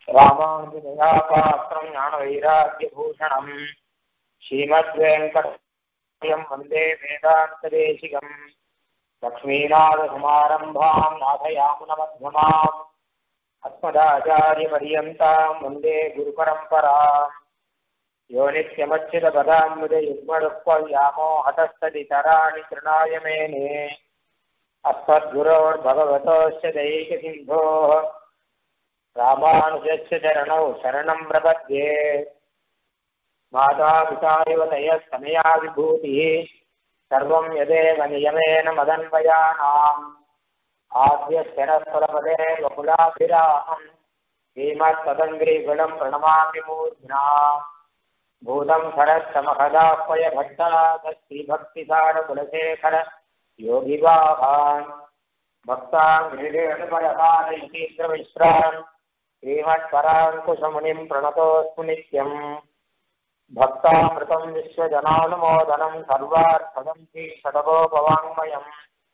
ராமானுஜதயாபாத்திரம் ஞானவைராக்கியபூஷணம் ஸ்ரீமத்வேங்கடம் வந்தே வேதாந்ததேசிகம் லக்ஷ்மீநாதசமாரம்பாம் நாதயாமுனமध्यமாம் अस्मदाचार्यपर्यन्ताम् वन्दे गुरुपरम्पराम् यो नित्यमच्युतपदाम्बुजयुग्मरुक्वव्यामो हतस्तदितराणि तृणाय मेने अस्मद्गुरोर्भगवतोश्च दैकसिन्धोः रामानुजस्य चरणौ शरणं प्रपद्ये मातापिता इव तयस्तनया विभूतिः सर्वं यदेव नियमेन मदन्वयानाम् आद्यश्चरस्वरपदे वकुलाभिरामम् श्रीमत्पदङ्ग्रीगुणम् प्रणमामि मूर्ध्ना भूतं शरत्समहदाह्वय भट्टाधश्रीभक्तिसारकुलशेखर योगिवाहान् भक्ताङ्घ्रिरेणुपरकालयतीन्द्रमिश्रान् श्रीमत्पराङ्कुशमुनिम् प्रणतोऽस्तु नित्यम् भक्तामृतम् विश्वजनानुमोदनम् सर्वार्थदम् श्रीषडगोपवाङ्मयम्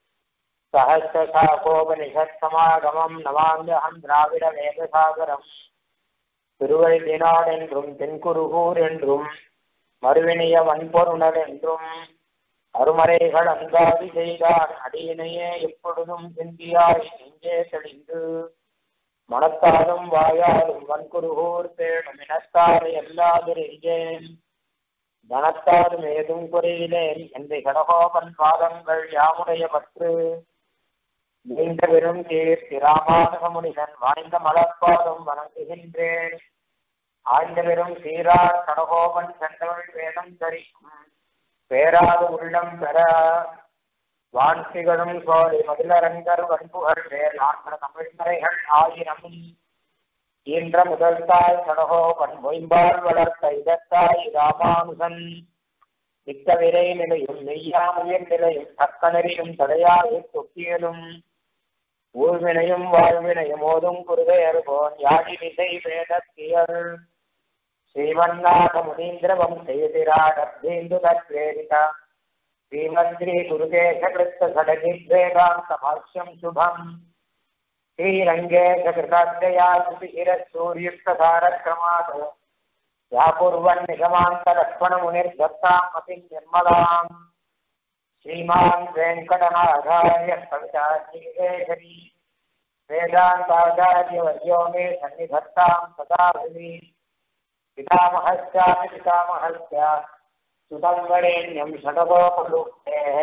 சகசிரசாகோபனிஷத்சமாகமம் நமாமியகம் திராவிட வேதசாகரம் திருவழிதினாடென்றும் தென்குருகூர் என்றும் மறுவினிய வன்பொருணர் என்றும் அருமறைகள் அங்காதி செய்தார் அடியினையே எப்பொழுதும் சிந்தியாய் நெஞ்சே தெளிந்து மனத்தாலும் வாயாலும் வன்குருகூர் தேடும் இனத்தாரை எல்லாதிருந்தேன் தனத்தாலும் ஏதும் குறையிலேன் எந்த கடகோபன் பாதங்கள் யாமுடைய பற்று நீண்ட பெரும் கீர்த்தி ராமானுகமுனிகன் வாய்ந்த மலர்பாதம் வணங்குகின்றேன் ஆய்ந்த பெரும் சீரார் கடகோபன் சென்றவள் வேதம் தரிக்கும் பேராது உள்ளம் பெற வான்சிகளும் சோழி மதிலரங்கர் வன்புகழ் வேல் ஆற்ற தமிழ்மறைகள் ஆயிரம் ஈன்ற முதல் தாய் கடகோபன் மொயம்பால் வளர்த்த இதத்தாய் ராமானுகன் மிக்க விரை நிலையும் மெய்யாமையின் நிலையும் தக்கனரியும் தடையாகி தொக்கியலும் ஊழ்வினையும் வாழ்வினையும் ஓதும் குருதையர் போன் யாழி விசை வேதத்தியர் ஸ்ரீமன்னாத முனீந்திரவம் செய்திராடேந்து தத்வேதித ஸ்ரீமந்திரி குருகேஷ கிருத்த சடகித்வேதாந்த பாஷ்யம் சுபம் ஸ்ரீரங்கேஷ கிருதாத்யா சூரியுக்தசாரக்ரமாத் या कुर्वन् निगमान्तलक्ष्मणमुनिर्दत्ताम् अपि निर्मलाम् श्रीमान् वेङ्कटनाथार्य कविताश्रीकेशरी वेदान्ताचार्यवर्यो मे सन्निधत्ताम् सदा भुवि पितामहस्यापि पितामहस्य सुतं वरेण्यं षडगोपलुप्तेः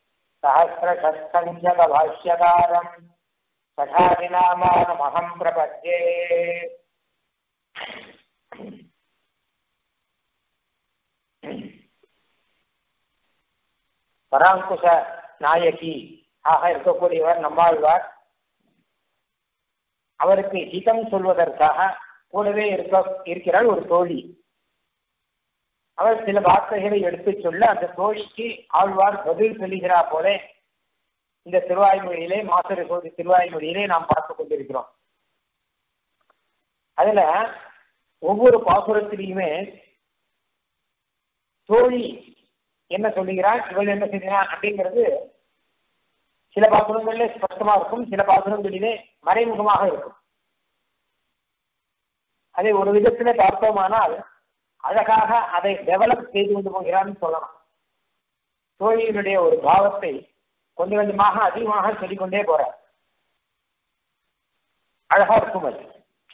सहस्रषट्सङ्ख्यकभाष्यकारम् सठादिनामानमहं प्रपद्ये பராங்குஷ நாயகி ஆக இருக்கக்கூடியவர் நம்மாழ்வார் அவருக்கு ஹிதம் சொல்வதற்காக கூடவே இருக்க இருக்கிறாள் ஒரு தோழி அவர் சில வார்த்தைகளை எடுத்து சொல்ல அந்த தோழிக்கு ஆழ்வார் பதில் சொல்லுகிறார் போல இந்த திருவாய்மொழியிலே மாசரு சோதி திருவாய்மொழியிலே நாம் பார்த்து கொண்டிருக்கிறோம் அதுல ஒவ்வொரு பாசுரத்திலையுமே தோழி என்ன சொல்லுகிறான் இவள் என்ன செய்கிறான் அப்படிங்கிறது சில பாசுரங்களிலே ஸ்பஷ்டமா இருக்கும் சில பாசுரங்களிலே மறைமுகமாக இருக்கும் அதை ஒரு விதத்திலே பார்த்தோமானால் அழகாக அதை டெவலப் செய்து கொண்டு போகிறான்னு சொல்லலாம் தோழியினுடைய ஒரு பாவத்தை கொஞ்சம் கொஞ்சமாக அதிகமாக சொல்லிக்கொண்டே போறார் அழகா இருக்கும் அது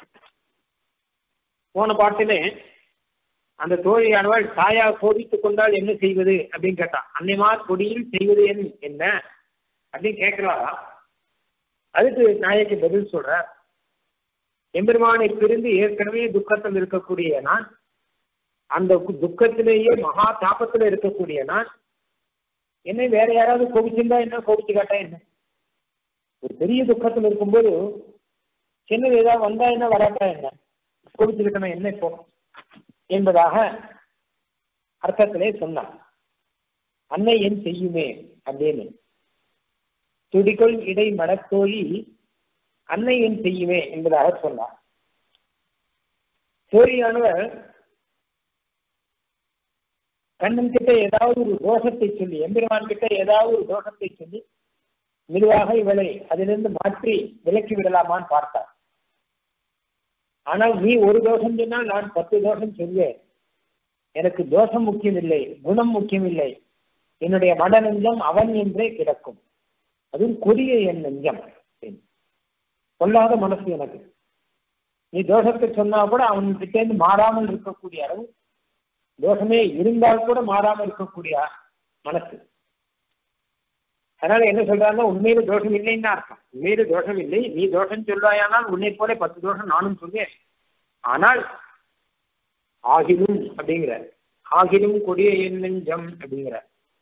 போன பாட்டிலே அந்த தோழியானவள் தாயா கோபித்துக் கொண்டால் என்ன செய்வது அப்படின்னு கேட்டான் அன்னைமார் கொடியில் செய்வது என்ன அப்படின்னு கேட்கலாம் அதுக்கு நாயகி பதில் சொல்ற எம்பெருமானை பிரிந்து ஏற்கனவே துக்கத்தில் இருக்கக்கூடிய நான் அந்த துக்கத்திலேயே மகா தாபத்தில் இருக்கக்கூடிய நான் என்னை வேற யாராவது கோபிச்சிருந்தா என்ன கோபிச்சு காட்டா என்ன ஒரு பெரிய துக்கத்தில் இருக்கும்போது சின்னது ஏதாவது வந்தா என்ன வராட்டா என்ன கோபிச்சுக்கிட்டன என்ன இப்போ என்பதாக அர்த்தத்திலே சொன்னார் அன்னை என் செய்யுமே அப்படின்னு துடிக்குள் இடை மனத்தோழி அன்னை என் செய்யுமே என்பதாக சொன்னார் தோழியானவர் கண்ணன் கிட்ட ஏதாவது ஒரு தோஷத்தை சொல்லி எம்பெருமான் கிட்ட ஏதாவது ஒரு தோஷத்தை சொல்லி மெதுவாக இவளை அதிலிருந்து மாற்றி விலக்கி விடலாமான்னு பார்த்தார் ஆனால் நீ ஒரு தோஷம் சொன்னால் நான் பத்து தோஷம் சொல்வேன் எனக்கு தோஷம் முக்கியம் இல்லை குணம் முக்கியம் இல்லை என்னுடைய மட நெஞ்சம் அவன் என்றே கிடக்கும் அதுவும் கொடிய என் நெஞ்சம் கொல்லாத மனசு எனக்கு நீ தோஷத்தை சொன்னா கூட அவன்கிட்ட இருந்து மாறாமல் இருக்கக்கூடிய அளவு தோஷமே இருந்தால் கூட மாறாமல் இருக்கக்கூடிய மனசு அதனால என்ன சொல்றாங்கன்னா உண்மையில தோஷம் இல்லைன்னு அர்த்தம் உண்மையில தோஷம் இல்லை நீ தோஷம் சொல்வாயானால் உன்னை போல பத்து தோஷம் நானும் சொல்வேன் ஆனால் ஆகிலும் அப்படிங்கிற ஆகிலும் கொடிய என் நெஞ்சம் அப்படிங்கிற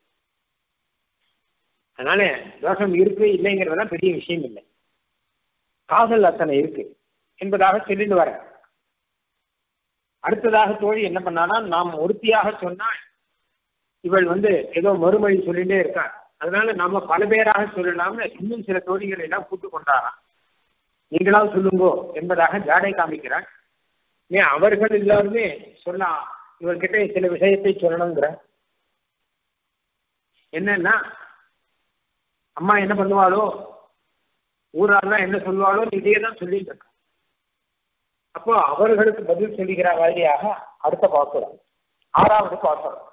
அதனால தோஷம் இருக்கு இல்லைங்கிறதெல்லாம் பெரிய விஷயம் இல்லை காதல் அத்தனை இருக்கு என்பதாக சொல்லிட்டு வர அடுத்ததாக தோழி என்ன பண்ணானா நாம் ஒருத்தியாக சொன்னால் இவள் வந்து ஏதோ மறுமொழி சொல்லிட்டே இருக்கா அதனால நாம பல பேராக சொல்லலாம்னு இன்னும் சில தோழிகளை எல்லாம் கூட்டு கொண்டாராம் நீங்களாவது சொல்லுங்கோ என்பதாக ஜாடை காமிக்கிறார் ஏன் அவர்கள் எல்லாருமே சொன்னா இவர்கிட்ட சில விஷயத்தை சொல்லணுங்கிற என்னன்னா அம்மா என்ன பண்ணுவாளோ ஊரார்லாம் என்ன சொல்லுவாளோ இதையே தான் சொல்லிட்டு இருக்க அப்போ அவர்களுக்கு பதில் சொல்லுகிற மாதிரியாக அடுத்த பார்க்கிறோம் ஆறாவது பார்க்கிறோம்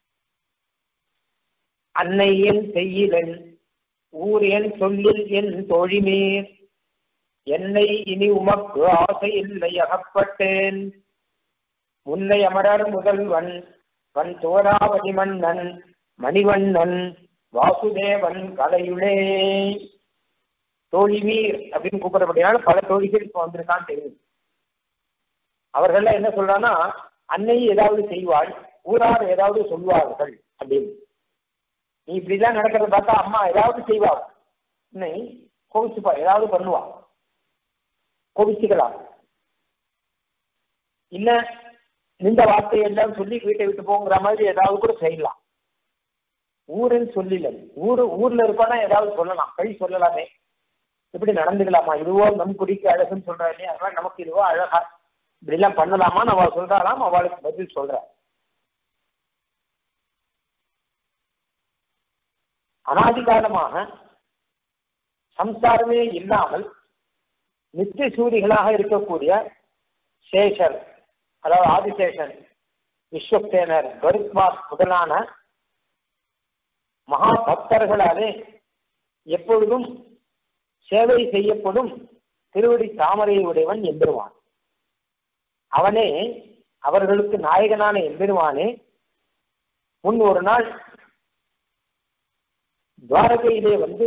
அன்னை என் செய்யிலன் ஊர் என் சொல்லில் என் தோழிமேர் என்னை இனி உமக்கு ஆசை இல்லை அகப்பட்டேன் முல்லை அமரர் முதல்வன் வன் தோராவதி மன்னன் மணிவண்ணன் வாசுதேவன் கலையுளே தோழிமீர் அப்படின்னு கூப்பிடப்படினால பல தோழிகள் இப்போ வந்திருக்கான்னு தெரியும் அவர்கள் என்ன சொல்றான்னா அன்னை ஏதாவது செய்வாள் ஊரார் ஏதாவது சொல்வார்கள் அப்படின்னு நீ இப்படிலாம் நடக்கிறத பார்த்தா அம்மா ஏதாவது செய்வா அன்னை கோவிச்சுப்பா ஏதாவது பண்ணுவா கோவிச்சுக்கலாம் இல்ல இந்த வார்த்தையை எல்லாம் சொல்லி வீட்டை விட்டு போங்கிற மாதிரி ஏதாவது கூட செய்யலாம் ஊருன்னு சொல்லல ஊரு ஊர்ல இருப்பானா ஏதாவது சொல்லலாம் கழி சொல்லலாமே இப்படி நடந்துக்கலாமா இதுவோ நம் குடிக்கு அழகுன்னு சொல்றா இல்லையா அதனால நமக்கு இதுவோ அழகா இப்படி எல்லாம் பண்ணலாமான்னு அவள் சொல்றாராம் அவளுக்கு பதில் சொல்ற அனாதிகாலமாக சம்சாரமே இல்லாமல் நித்திய சூரிகளாக இருக்கக்கூடிய சேஷர் அதாவது ஆதிசேஷன் விஸ்வக்சேனர் கருத்மாஸ் முதலான மகா பக்தர்களாலே எப்பொழுதும் சேவை செய்யப்படும் திருவடி தாமரை உடையவன் எம்பெருவான் அவனே அவர்களுக்கு நாயகனான எம்பெருமானே முன் ஒரு நாள் துவாரகையிலே வந்து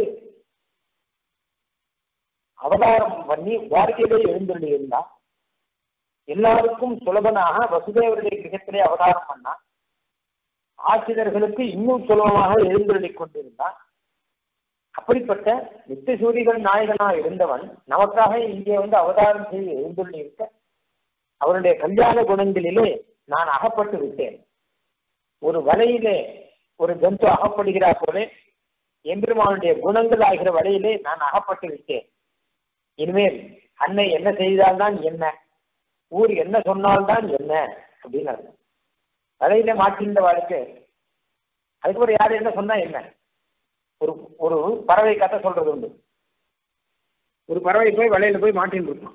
அவதாரம் பண்ணி துவாரகையிலே எழுந்தருளி இருந்தான் எல்லாருக்கும் சுலபனாக வசுதேவருடைய கிரகத்திலே அவதாரம் பண்ணான் ஆசிரியர்களுக்கு இன்னும் சுலபமாக எழுந்தருளி கொண்டிருந்தான் அப்படிப்பட்ட நித்தியசூரிகள் நாயகனா இருந்தவன் நமக்காக இங்கே வந்து அவதாரம் செய்து எழுந்துள்ளி இருக்க அவருடைய கல்யாண குணங்களிலே நான் அகப்பட்டு விட்டேன் ஒரு வலையிலே ஒரு ஜந்து அகப்படுகிறார் போல எம்பெருமானுடைய குணங்கள் ஆகிற வலையிலே நான் அகப்பட்டு விட்டேன் இனிமேல் அன்னை என்ன செய்தால்தான் என்ன ஊர் என்ன சொன்னால்தான் என்ன அப்படின்னு அர்த்தம் வலையில மாட்டிருந்த வாழ்க்கை அதுக்கப்புறம் யார் என்ன சொன்னா என்ன ஒரு ஒரு பறவை கதை சொல்றது உண்டு ஒரு பறவை போய் வலையில போய் மாட்டின்னு இருப்பான்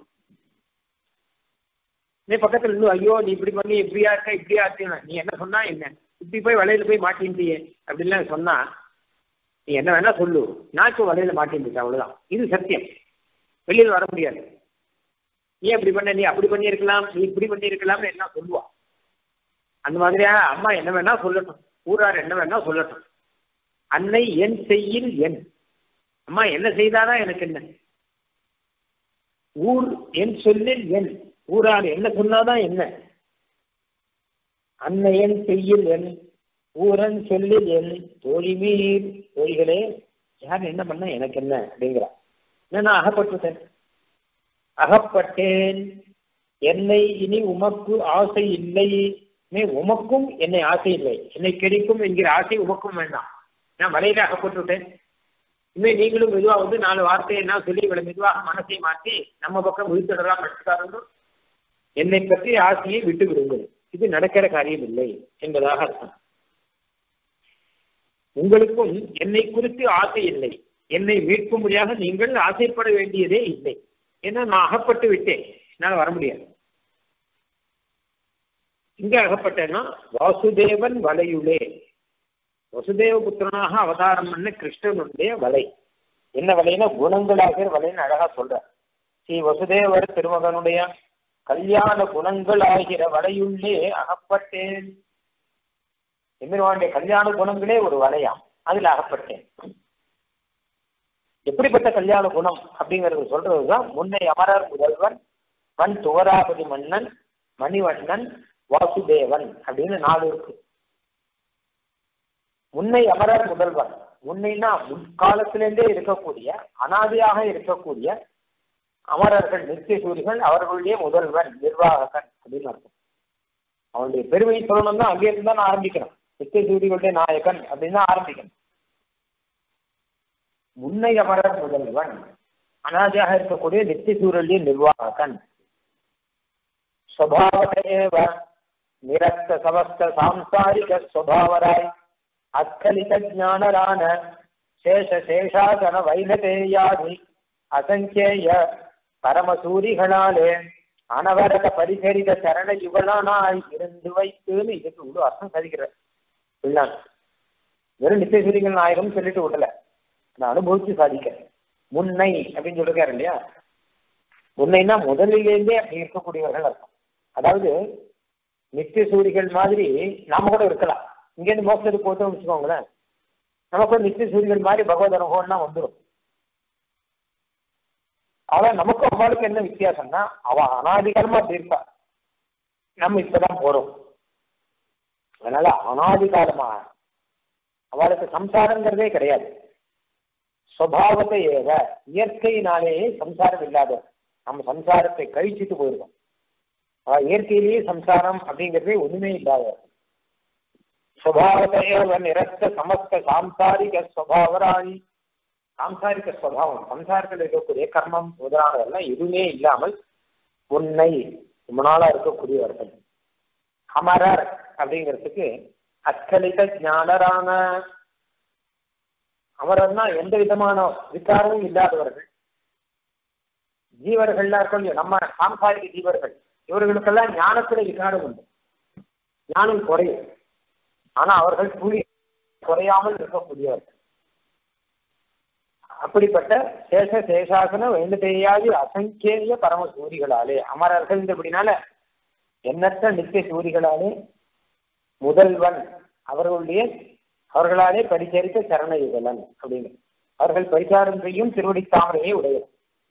நீ பக்கத்துல இருந்து ஐயோ நீ இப்படி பண்ணி இப்படியா இருக்க இப்படியா இருக்க நீ என்ன சொன்னா என்ன இப்படி போய் வலையில போய் மாட்டின்றியே அப்படின்லாம் சொன்னா நீ என்ன வேணா சொல்லு நான் இப்போ வலையில மாட்டின்றிருக்கேன் அவ்வளவுதான் இது சத்தியம் வெளியில வர முடியாது நீ அப்படி பண்ண நீ அப்படி பண்ணியிருக்கலாம் நீ இப்படி பண்ணியிருக்கலாம்னு என்ன சொல்லுவா அந்த மாதிரியா அம்மா என்ன வேணா சொல்லட்டும் ஊரார் என்ன வேணா சொல்லட்டும் அன்னை என் செய்யில் என் அம்மா என்ன செய்தாதான் எனக்கு என்ன ஊர் என் சொல்லில் என் ஊரார் என்ன சொன்னாதான் என்ன அன்னையன் செய்யில் என் ஊரன் சொல்லில் என் தோழிமீர் தோழிகளே யார் என்ன பண்ண எனக்கு என்ன அப்படிங்கிறா நான் அகப்பட்டுட்டேன் அகப்பட்டேன் என்னை இனி உமக்கு ஆசை இல்லை உமக்கும் என்னை ஆசை இல்லை என்னை கிடைக்கும் என்கிற ஆசை உமக்கும் வேண்டாம் நான் வலையில அகப்பட்டுட்டேன் இனிமே நீங்களும் மெதுவா வந்து நாலு வார்த்தையை என்ன சொல்லி இவளை மெதுவாக மனசை மாற்றி நம்ம பக்கம் விழுத்துடலாம் எடுத்துக்காரங்க என்னை பற்றி ஆசையை விட்டு விடுங்கள் இது நடக்கிற காரியம் இல்லை என்பதாக அர்த்தம் உங்களுக்கும் என்னை குறித்து ஆசை இல்லை என்னை மீட்கும்படியாக நீங்கள் ஆசைப்பட வேண்டியதே இல்லை ஏன்னா நான் அகப்பட்டு விட்டேன் என்னால் வர முடியாது இங்க அகப்பட்டேன்னா வாசுதேவன் வலையுளே வசுதேவ புத்திரனாக அவதாரம் பண்ண கிருஷ்ணனுடைய வலை என்ன வலைன்னா குணங்களாகிற வலைன்னு அழகா சொல்ற ஸ்ரீ வசுதேவர் திருமகனுடைய கல்யாண குணங்கள் ஆகிற வலையுள்ளே அகப்பட்டேன் எம்பெருமானுடைய கல்யாண குணங்களே ஒரு வலையாம் அதுல அகப்பட்டேன் எப்படிப்பட்ட கல்யாண குணம் அப்படிங்கறது சொல்றதுதான் முன்னை அமரர் முதல்வன் வன் துவராபதி மன்னன் மணிவண்ணன் வாசுதேவன் அப்படின்னு நாலு இருக்கு முன்னை அமரர் முதல்வன் முன்னைனா முன்காலத்திலிருந்தே இருக்கக்கூடிய அனாதியாக இருக்கக்கூடிய அமரர்கள் நித்திய சூரிகள் அவர்களுடைய முதல்வன் நிர்வாககன் அப்படின்னு அர்த்தம் அவனுடைய பெருமை சொல்லணும்னா அங்கிருந்து தான் ஆரம்பிக்கணும் நித்திய சூரிகளுடைய நாயகன் அப்படின்னு தான் ஆரம்பிக்கணும் முன்னை அமரர் முதல்வன் அனாதியாக இருக்கக்கூடிய நித்திய சூரியனுடைய நிர்வாககன் स्वभावतएव निरस्त समस्त सांसारिक स्वभावराय அஸ்கலித ஞானரான சேஷ சேஷாசன வைனதேயாதி அசங்கேய பரமசூரிகளாலே அனவரத பரிசரித சரண யுகலானாய் இருந்து வைத்துன்னு இதுக்கு இவ்வளவு அர்த்தம் சாதிக்கிற பிள்ளான் வெறும் நித்தியசூரிகள் நாயகம் சொல்லிட்டு விடல நான் அனுபவிச்சு சாதிக்க முன்னை அப்படின்னு சொல்லிருக்காரு இல்லையா முன்னைன்னா முதலிலேருந்தே அப்படி இருக்கக்கூடியவர்கள் அர்த்தம் அதாவது நித்திய சூரிகள் மாதிரி நாம கூட இருக்கலாம் இங்கேருந்து மோசத்துக்கு போட்டோம்னு வச்சுக்கோங்களேன் நமக்கு நித்திய சூரிகள் மாதிரி பகவத் அனுபவம்னா வந்துடும் அவன் நமக்கும் அவளுக்கு என்ன வித்தியாசம்னா அவ அனாதிகாரமா அப்படி இருப்பா நம்ம இப்பதான் போறோம் அதனால அனாதிகாரமா அவளுக்கு சம்சாரங்கிறதே கிடையாது சுவாவத்தை ஏவ இயற்கையினாலேயே சம்சாரம் இல்லாத நம்ம சம்சாரத்தை கழிச்சிட்டு போயிருக்கோம் இயற்கையிலேயே சம்சாரம் அப்படிங்கிறதே ஒண்ணுமே இல்லாத சுவாவத்தையவ நிரஸ்த சமஸ்த சாம்சாரிக ஸ்வபாவராணி சாம்சாரிக ஸ்வபாவம் சம்சாரத்தில் இருக்கக்கூடிய கர்மம் முதலானதெல்லாம் எதுவுமே இல்லாமல் உன்னை ரொம்ப நாளா இருக்கக்கூடியவர்கள் அமரர் அப்படிங்கிறதுக்கு அஸ்கலித ஞானரான அமரர்னா எந்த விதமான விகாரமும் இல்லாதவர்கள் ஜீவர்கள்லாம் இருக்கும் நம்ம சாம்சாரிக ஜீவர்கள் இவர்களுக்கெல்லாம் ஞானத்துல விகாரம் உண்டு ஞானம் குறையும் ஆனா அவர்கள் புலி குறையாமல் இருக்கக்கூடியவர்கள் அப்படிப்பட்ட சேஷ சேஷாசன வேண்டுதேயாதி அசங்கேய பரம சூரிகளாலே அமரர்கள் அப்படினால எண்ணற்ற நித்திய சூரிகளாலே முதல்வன் அவர்களுடைய அவர்களாலே பரிசரித்த சரண யுகலன் அப்படின்னு அவர்கள் பரிசாரம் செய்யும் திருவடி தாமரையை உடையவர்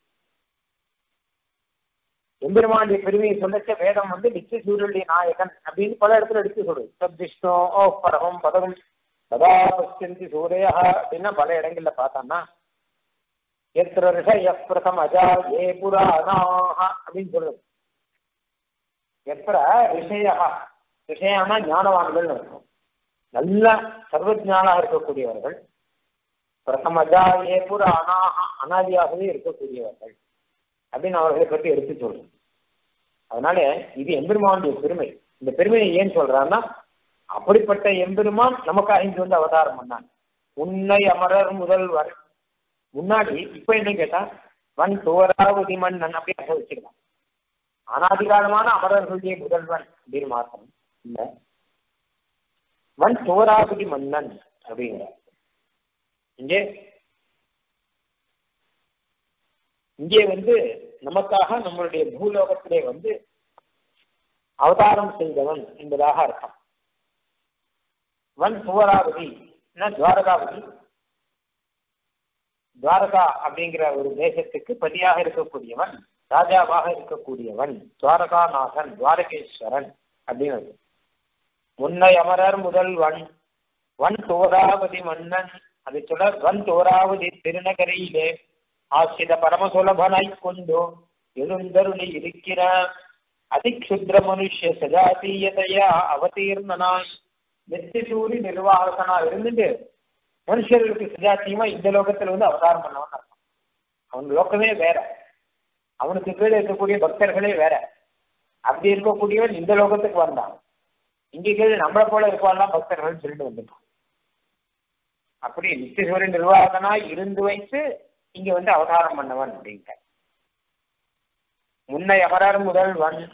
எம்பெருமானுடைய பெருமையை சொல்லச்ச வேதம் வந்து நித்திய சூரியனுடைய நாயகன் அப்படின்னு பல இடத்துல எடுத்து சொல்றது சத் விஷ்ணு ஓ பரமம் பதகம் சதா பசியந்தி சூரையா அப்படின்னா பல இடங்கள்ல பார்த்தோம்னா எத்திர ரிஷய பிரதம் அஜா ஏ புராணாக அப்படின்னு சொல்றது எத்திர ரிஷயா ரிஷயம்னா ஞானவான்கள் இருக்கும் நல்ல சர்வஜானாக இருக்கக்கூடியவர்கள் பிரதமஜா ஏ புராணாக அனாதியாகவே இருக்கக்கூடியவர்கள் அப்படின்னு அவர்களை பற்றி எடுத்து சொல்றோம் அதனால இது எம்பெருமானுடைய பெருமை இந்த பெருமையை ஏன் சொல்றான்னா அப்படிப்பட்ட எம்பெருமான் நமக்காக இங்கு வந்து அவதாரம் பண்ணான் உன்னை அமரர் முதல்வர் முன்னாடி இப்ப என்ன கேட்டா வன் துவராவதி மன்னன் அப்படின்னு வச்சுக்கலாம் அனாதிகாலமான அமரர்களுடைய முதல்வன் அப்படின்னு மாத்தம் இல்ல வன் துவராவதி மன்னன் அப்படிங்கிற இங்கே இங்கே வந்து நமக்காக நம்மளுடைய பூலோகத்திலே வந்து அவதாரம் செய்தவன் என்பதாக அர்த்தம் வன் சுவராவதி துவாரகாவதி துவாரகா அப்படிங்கிற ஒரு தேசத்துக்கு பதியாக இருக்கக்கூடியவன் ராஜாவாக இருக்கக்கூடியவன் துவாரகாநாதன் துவாரகேஸ்வரன் அப்படின்னு முன்னை அமரர் முதல்வன் வன் தோராவதி மன்னன் அதை சொல்ல வன் தோராவதி திருநகரியிலே ஆசிரித பரமசுலபனாய் கொண்டு எழுந்தருளி இருக்கிற அதிக்ஷுத்ர மனுஷ்ய சஜாத்தீயதையா அவதீர்ணனாய் நெத்திசூரி நிர்வாகனா இருந்துட்டு மனுஷர்களுக்கு சஜாத்தியமா இந்த லோகத்துல வந்து அவதாரம் பண்ணவன் அர்த்தம் அவன் லோகமே வேற அவனுக்கு கீழே இருக்கக்கூடிய பக்தர்களே வேற அப்படி இருக்கக்கூடியவன் இந்த லோகத்துக்கு வந்தான் இங்க கீழே நம்மளை போல இருப்பான்லாம் பக்தர்கள் சொல்லிட்டு வந்துட்டான் அப்படி நித்தியசூரி நிர்வாகனா இருந்து வைத்து இங்க வந்து அவதாரம் பண்ணவன் அப்படின்ட்ட முன்னை அமரர் முதல்வன்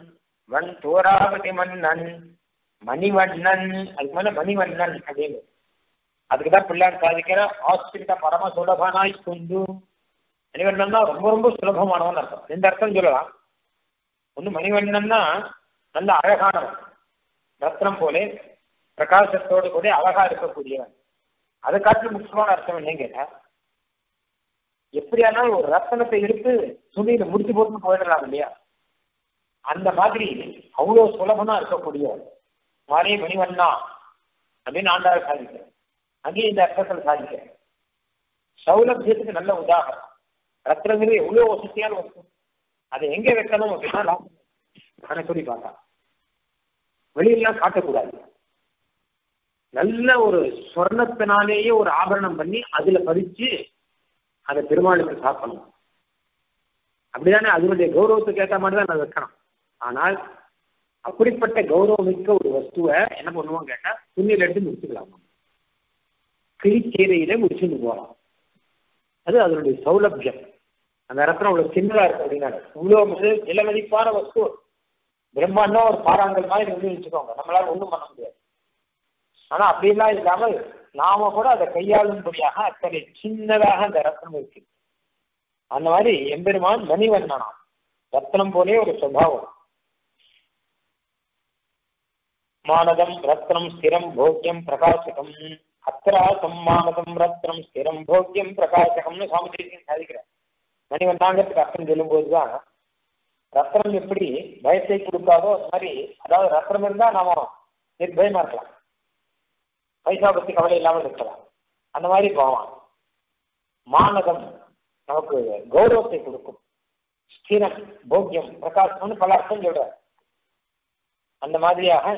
வன் தோராவதி மன்னன் மணிவண்ணன் அதுக்கு மேல மணிவண்ணன் அப்படின்னு அதுக்குதான் பிள்ளையார் சாதிக்கிற ஆஸ்திரித பரம சுலபனாய் கொண்டு மணிவண்ணன்னா ரொம்ப ரொம்ப சுலபமானவன் அர்த்தம் ரெண்டு அர்த்தம் சொல்லலாம் ஒண்ணு மணிவண்ணன்னா நல்ல அழகானவன் ரத்னம் போலே பிரகாசத்தோடு கூட அழகா இருக்கக்கூடியவன் அதை காட்டிலும் முக்கியமான அர்த்தம் என்னன்னு கேட்டா எப்படியானாலும் ஒரு ரத்தனத்தை எடுத்து துணியில முடிச்சு போட்டு போயிடலாம் இல்லையா அந்த மாதிரி அவ்வளவு சுலபமா இருக்கக்கூடியவர் மாலே மணிவண்ணா அப்படின்னு ஆண்டாள் சாதிக்கிறேன் அங்கேயும் இந்த அர்த்தத்தில் சாதிக்கிறேன் சௌலபியத்துக்கு நல்ல உதாரணம் ரத்னங்கிறது எவ்வளவு வசதியான வஸ்து அதை எங்க வைக்கணும் அப்படின்னா கணக்குடி பார்த்தா வெளியெல்லாம் காட்டக்கூடாது நல்ல ஒரு சொர்ணத்தினாலேயே ஒரு ஆபரணம் பண்ணி அதுல பதிச்சு அதை பெருமாளுக்கு சாப்பிடணும் அப்படிதானே அதனுடைய கௌரவத்துக்கு ஏற்ற மாதிரி தான் அதை வைக்கணும் ஆனால் அப்படிப்பட்ட கௌரவமிக்க ஒரு வஸ்துவை என்ன பண்ணுவோம் கேட்டா துணியில எடுத்து முடிச்சுக்கலாம் கிளிச்சேரையில முடிச்சுட்டு போகலாம் அது அதனுடைய சௌலபியம் அந்த இடத்துல அவ்வளவு சின்னதா இருக்கு அப்படின்னா இவ்வளவு நில மதிப்பான வஸ்து பிரம்மாண்டம் ஒரு பாறாங்கல் மாதிரி இருந்து வச்சுக்கோங்க நம்மளால ஒண்ணும் பண்ண முடியாது ஆனா அப்படிலாம் இல்லாமல் நாம கூட அதை கையாளும்படியாக அத்தனை சின்னதாக அந்த ரத்னம் இருக்கு அந்த மாதிரி எம்பெருமான் மணிவண்ணனா ரத்னம் போலே ஒரு சுபாவம் மானதம் ரத்னம் ஸ்திரம் போக்கியம் பிரகாசகம் அத்திராசம் மானதம் ரத்னம் ஸ்திரம் போக்கியம் பிரகாசகம்னு சாமுதிரியம் சாதிக்கிறார் மணிவண்ணாங்கிறதுக்கு அர்த்தம் சொல்லும்போதுதான் ரத்னம் எப்படி பயத்தை கொடுக்காதோ அது மாதிரி அதாவது ரத்னம் இருந்தா நாம நிர்பயமா இருக்கலாம் பைசா பத்தி கவலை இல்லாமல் இருக்கலாம் அந்த மாதிரி போவான் மானதம் நமக்கு கௌரவத்தை கொடுக்கும் ஸ்திரம் போக்கியம் பிரகாசம்னு பல அர்த்தம் சொல்றார் அந்த மாதிரியாக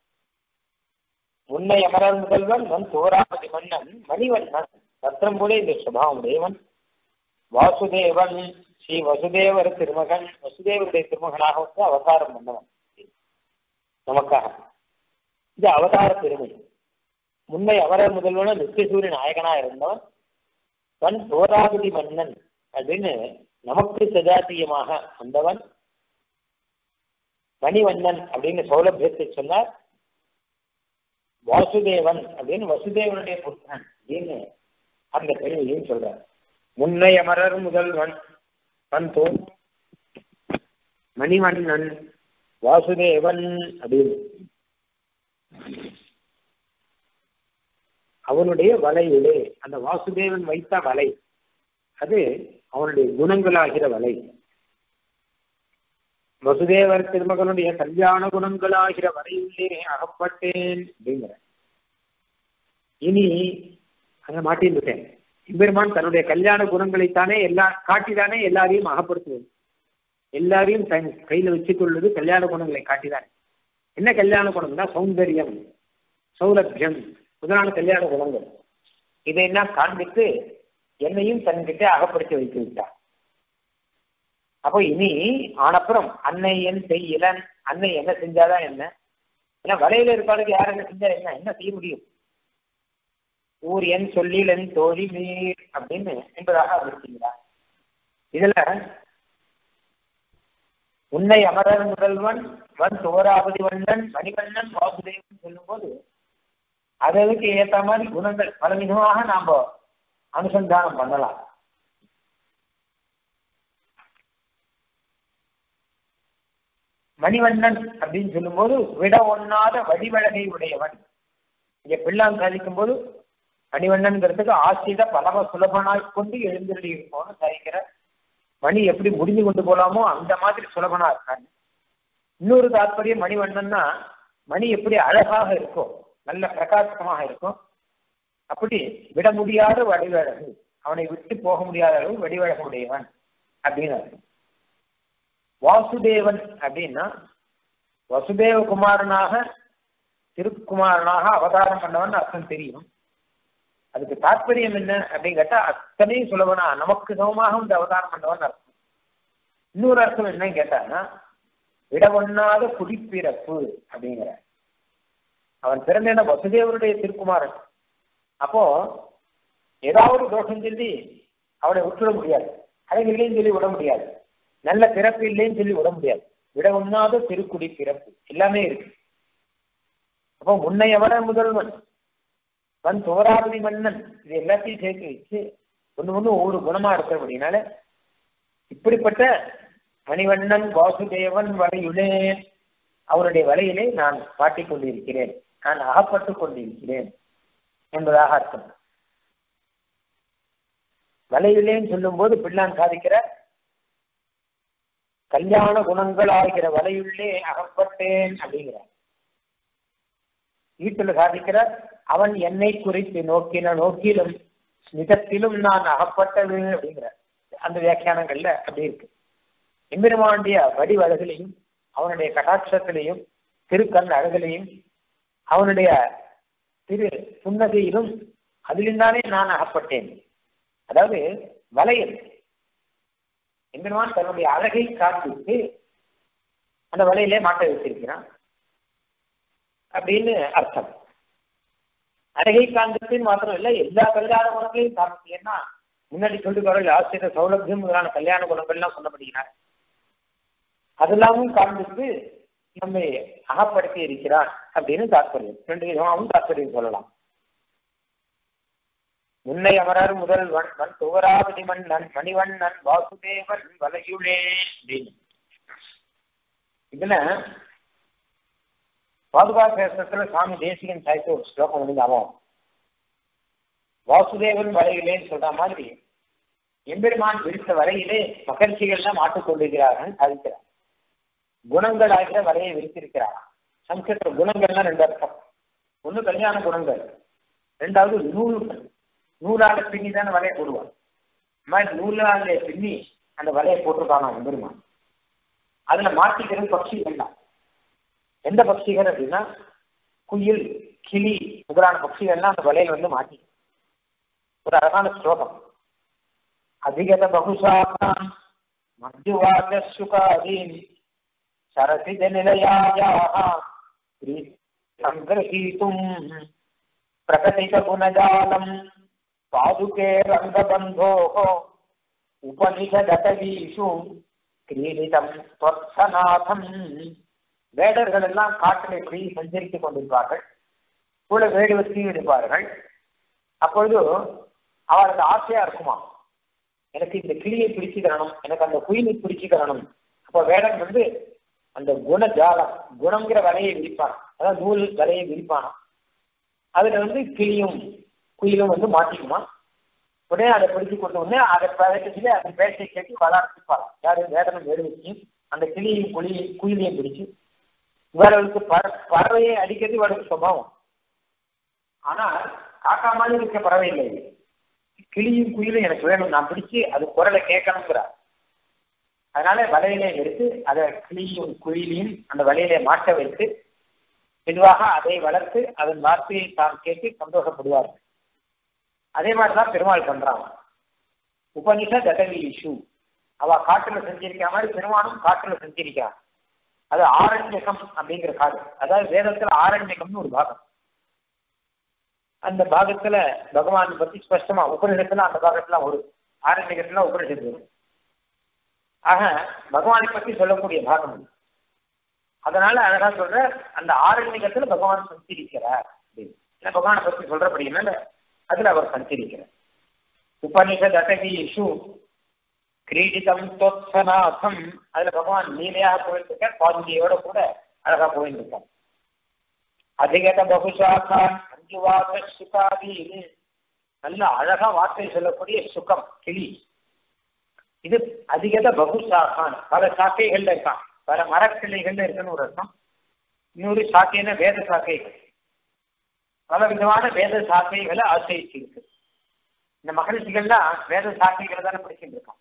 உன்னை அமரர் முதல்வன் மண் தோராபதி மன்னன் மணிவண்ணன் ரத்னம் போல இந்த சுபாவம் உடையவன் வாசுதேவன் ஸ்ரீ வசுதேவர் திருமகன் வசுதேவருடைய திருமகனாக வந்து அவதாரம் பண்ணவன் நமக்காக இது அவதார பெருமை முன்னை அவரர் முதல்வன நித்தியசூரிய நாயகனா இருந்தவன் வன் தோராபதி மன்னன் அப்படின்னு நமக்கு சஜாத்தியமாக வந்தவன் மணிவண்ணன் அப்படின்னு சௌலபியத்தை சொன்னார் வாசுதேவன் அப்படின்னு வசுதேவனுடைய புத்தன் அப்படின்னு அந்த பெருமையும் சொல்றார் முன்னை அமரர் முதல்வன் வன் தோ மணிவண்ணன் வாசுதேவன் அப்படின்னு அவனுடைய வலையிலே அந்த வாசுதேவன் வைத்த வலை அது அவனுடைய குணங்களாகிற வலை வசுதேவர் திருமகனுடைய கல்யாண குணங்களாகிற வரையிலே அகப்பட்டேன் அப்படிங்கிற இனி அங்க மாட்டிருந்துட்டேன் எம்பெருமான் தன்னுடைய கல்யாண குணங்களைத்தானே எல்லா காட்டிதானே எல்லாரையும் அகப்படுத்துவது எல்லாரையும் தன் கையில வச்சுக் கொள்வது கல்யாண குணங்களை காட்டிதானே என்ன கல்யாண குணம்னா சௌந்தரியம் சௌலபியம் முதலான கல்யாண குணங்கள் இதையெல்லாம் காண்பித்து என்னையும் தன்கிட்ட அகப்படுத்தி வைத்து விட்டார் அப்போ இனி ஆனப்புறம் அன்னை என் செய்யலன் அன்னை என்ன செஞ்சாதான் என்ன ஏன்னா வலையில இருப்பாளுக்கு யார் என்ன செஞ்சா என்ன என்ன செய்ய முடியும் ஊர் என் சொல்லிலன் தோழி நீர் அப்படின்னு என்பதாக இருக்கிறார் இதுல உன்னை அமரர் முதல்வன் வன் சோராபதி வண்ணன் மணிவண்ணன் வாசுதேவன் சொல்லும் போது அதற்கு ஏற்ற மாதிரி குணங்கள் பல விதமாக நாம அனுசந்தானம் பண்ணலாம் மணிவண்ணன் அப்படின்னு சொல்லும்போது விட ஒண்ணாத வடிவழகை உடையவன் இங்க பிள்ளான் சாதிக்கும் போது மணிவண்ணன்கிறதுக்கு ஆசிரித பலவ சுலபனாய் கொண்டு எழுந்திரடி இருப்போம்னு சாதிக்கிற மணி எப்படி முடிஞ்சு கொண்டு போலாமோ அந்த மாதிரி சுலபனா இருக்காங்க இன்னொரு தாற்பயம் மணிவண்ணன்னா மணி எப்படி அழகாக இருக்கும் நல்ல பிரகாசமாக இருக்கும் அப்படி விட முடியாத வடிவழகு அவனை விட்டு போக முடியாத அளவு வடிவழகு உடையவன் அப்படின்னு அர்த்தம் வாசுதேவன் அப்படின்னா வசுதேவ குமாரனாக திருக்குமாரனாக அவதாரம் பண்ணவன் அர்த்தம் தெரியும் அதுக்கு தாற்பயம் என்ன அப்படின்னு கேட்டா அத்தனையும் சுலபனா நமக்கு சமமாக இந்த அவதாரம் பண்ணவன் அர்த்தம் இன்னொரு அர்த்தம் என்னன்னு கேட்டான்னா விடவொண்ணாத குடிப்பிறப்பு அப்படிங்கிற அவன் பிறந்த வசுதேவருடைய திருக்குமாரன் அப்போ ஏதாவது தோஷம் சொல்லி அவனை விட்டுவிட முடியாது அழகு இல்லைன்னு சொல்லி விட முடியாது நல்ல பிறப்பு இல்லைன்னு சொல்லி விட முடியாது விட உண்ணாத திருக்குடி பிறப்பு எல்லாமே இருக்கு அப்போ முன்னையவர முதல்வன் வன் துவராவதி மன்னன் இது எல்லாத்தையும் சேர்த்து வச்சு ஒண்ணு ஒண்ணு ஒவ்வொரு குணமா இருக்கு அப்படின்னால இப்படிப்பட்ட மணிவண்ணன் வாசுதேவன் வலையுளே அவருடைய வலையிலே நான் மாட்டிக் கொண்டிருக்கிறேன் நான் அகப்பட்டுக் கொண்டிருக்கிறேன் என்பதாக அர்த்தம் வலையிலேன்னு சொல்லும் போது பிள்ளான் சாதிக்கிற கல்யாண குணங்கள் ஆகிற வலையுள்ளே அகப்பட்டேன் அப்படிங்கிறார் வீட்டில் சாதிக்கிற அவன் என்னை குறித்து நோக்கின நோக்கிலும் ஸ்மிதத்திலும் நான் அகப்பட்டது அப்படிங்கிற அந்த வியாக்கியானங்கள்ல அப்படி இருக்கு எம்பெருமாண்டிய வடிவழகிலையும் அவனுடைய கடாட்சத்திலையும் திருக்கண் அழகிலையும் அவனுடைய திரு புன்னகையிலும் அதிலிருந்தானே நான் அகப்பட்டேன் அதாவது வலையல் எம்பெருமான் தன்னுடைய அழகை காண்பித்து அந்த வலையிலே மாட்ட வச்சிருக்கிறான் அப்படின்னு அர்த்தம் அழகை காண்பித்தின் மாத்திரம் இல்லை எல்லா கல்யாண குணங்களையும் காண்பித்தீங்கன்னா முன்னாடி சொல்லிருக்காரு ஆசிரியர சௌலபியம் முதலான கல்யாண குணங்கள்லாம் சொல்லப்படுகிறார் அதெல்லாமும் காண்பித்து நம்மை அகப்படுத்தி இருக்கிறான் அப்படின்னு தாற்பயம் ரெண்டு விதமாகவும் தாற்பயம் சொல்லலாம் முன்னை அமரர் முதல் வன் துவராவதி மன்னன் மணிவண்ணன் வாசுதேவன் வலையுளே அப்படின்னு இதுல பாதுகா சேஷத்துல சுவாமி தேசிகன் சாய்த்து ஒரு ஸ்லோகம் முடிந்தாவும் வாசுதேவன் வலையிலேன்னு சொல்ற மாதிரி எம்பெருமான் விரித்த வரையிலே மகர்ஷிகள்லாம் மாட்டுக்கொண்டிருக்கிறார்கள் சாதிக்கிறார் குணங்கள் ஆகிற வரையை விரித்திருக்கிறார் சம்ஸ்கிருத குணங்கள்லாம் ரெண்டு அர்த்தம் ஒண்ணு கல்யாண குணங்கள் ரெண்டாவது நூல்கள் நூலால பின்னி தானே வலையை போடுவார் இந்த மாதிரி நூலால பின்னி அந்த வலையை போட்டிருக்காங்க எம்பெருமான் அதுல மாட்டிக்கிறது பட்சிகள் தான் எந்த பட்சிகள் அப்படின்னா குயில் கிளி முதலான பட்சிகள்லாம் அந்த வலையில வந்து மாட்டி ஒரு அழகான ஸ்லோகம் அதிகத பகுசாகாம் மத்யுவாக சுகாதீன் சரசித நிலையாயாக சங்கிரகீத்தும் பிரகடித குணஜாலம் பாதுகே ரங்கபந்தோः உபனிஷதகவீஷு கிரீடிதம் ஸ்வர்சநாதம் வேடர்கள் எல்லாம் காட்டில் இப்படி சஞ்சரித்துக் கொண்டிருப்பார்கள் கூட வேடு வச்சு இருப்பார்கள் அப்பொழுது அவருக்கு ஆசையா இருக்குமா எனக்கு இந்த கிளியை பிடிச்சுக்கிறணும் எனக்கு அந்த குயிலை பிடிச்சுக்கிறணும் அப்போ வேடன் வந்து அந்த குண ஜாலம் குணங்கிற வலையை விரிப்பான் அதாவது நூல் வலையை விரிப்பானா அதுல வந்து கிளியும் குயிலும் வந்து மாட்டிக்குமா உடனே அதை பிடிச்சு கொண்டு வந்து அதை பழக்கத்துல அந்த பேச்சை கேட்டு வளர்த்துப்பாங்க யாரு வேதனம் வேடு வச்சு அந்த கிளியும் குழியும் குயிலையும் பிடிச்சு இவர்களுக்கு பற பறவையை அடிக்கிறது இவர்களுக்கு சுபாவம் ஆனா காக்கா மாதிரி இருக்க பறவை இல்லை இது கிளியும் குயிலும் எனக்கு வேணும் நான் பிடிச்சு அது குரலை கேட்கணுங்கிறார் அதனால வலையிலே எடுத்து அதை கிளியும் குயிலையும் அந்த வலையிலே மாட்ட வைத்து மெதுவாக அதை வளர்த்து அதன் வார்த்தையை தான் கேட்டு சந்தோஷப்படுவார்கள் அதே மாதிரிதான் பெருமாள் பண்றாங்க உபனிஷ தடவி இஷு அவ காட்டுல செஞ்சிருக்கிற மாதிரி பெருமானும் காட்டுல செஞ்சிருக்கான் அது ஆரண்யகம் அப்படிங்கிற காடு அதாவது வேதத்துல ஆரண்யகம்னு ஒரு பாகம் அந்த பாகத்துல பகவான் பத்தி ஸ்பஷ்டமா உபனிஷத்துல அந்த பாகத்துல ஒரு ஆரண்யகத்துல உபனிஷத்து வரும் ஆக பகவானை பத்தி சொல்லக்கூடிய பாகம் அது அதனால அழகா சொல்ற அந்த ஆரண்யகத்துல பகவான் சஞ்சரிக்கிறார் அப்படின்னு ஏன்னா பகவானை பத்தி சொல்றபடினால அதுல அவர் சஞ்சரிக்கிறார் உபனிஷத் அட்டகீஷு கிரீடிதம் தொத்சநாதம் அதுல பகவான் லீலையாக போயிருக்கார் பாதுகையோட கூட அழகா போயிருக்கார் அதிகத பகுசாக்கான் அஞ்சுவாக சுகாதி நல்ல அழகா வார்த்தை சொல்லக்கூடிய சுகம் கிளி இது அதிகத பகுசாக்கான் பல சாக்கைகள்ல இருக்கான் பல மரக்கிளைகள்ல இருக்குன்னு ஒரு அர்த்தம் இன்னொரு சாக்கைன்னா வேத சாக்கைகள் பல விதமான வேத சாக்கைகளை ஆசிரியிச்சு இருக்கு இந்த மகரிஷிகள்லாம் வேத சாக்கைகளை தானே படிச்சுட்டு இருக்கான்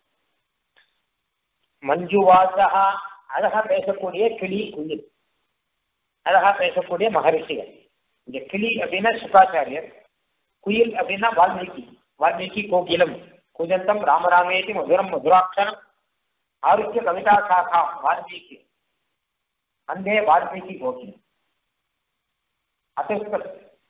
மஞ்சுவாசகா அழகா பேசக்கூடிய கிளி குயில் அழகா பேசக்கூடிய மகரிஷிகள் இந்த கிளி அப்படின்னா சுகாச்சாரியர் குயில் அப்படின்னா வால்மீகி வால்மீகி கோகிலம் குஜந்தம் ராமராமேதி மதுரம் மதுராட்சரம் ஆரோக்கிய கவிதா சாகா வால்மீகி அந்தே வால்மீகி கோகிலம் அசஸ்பத்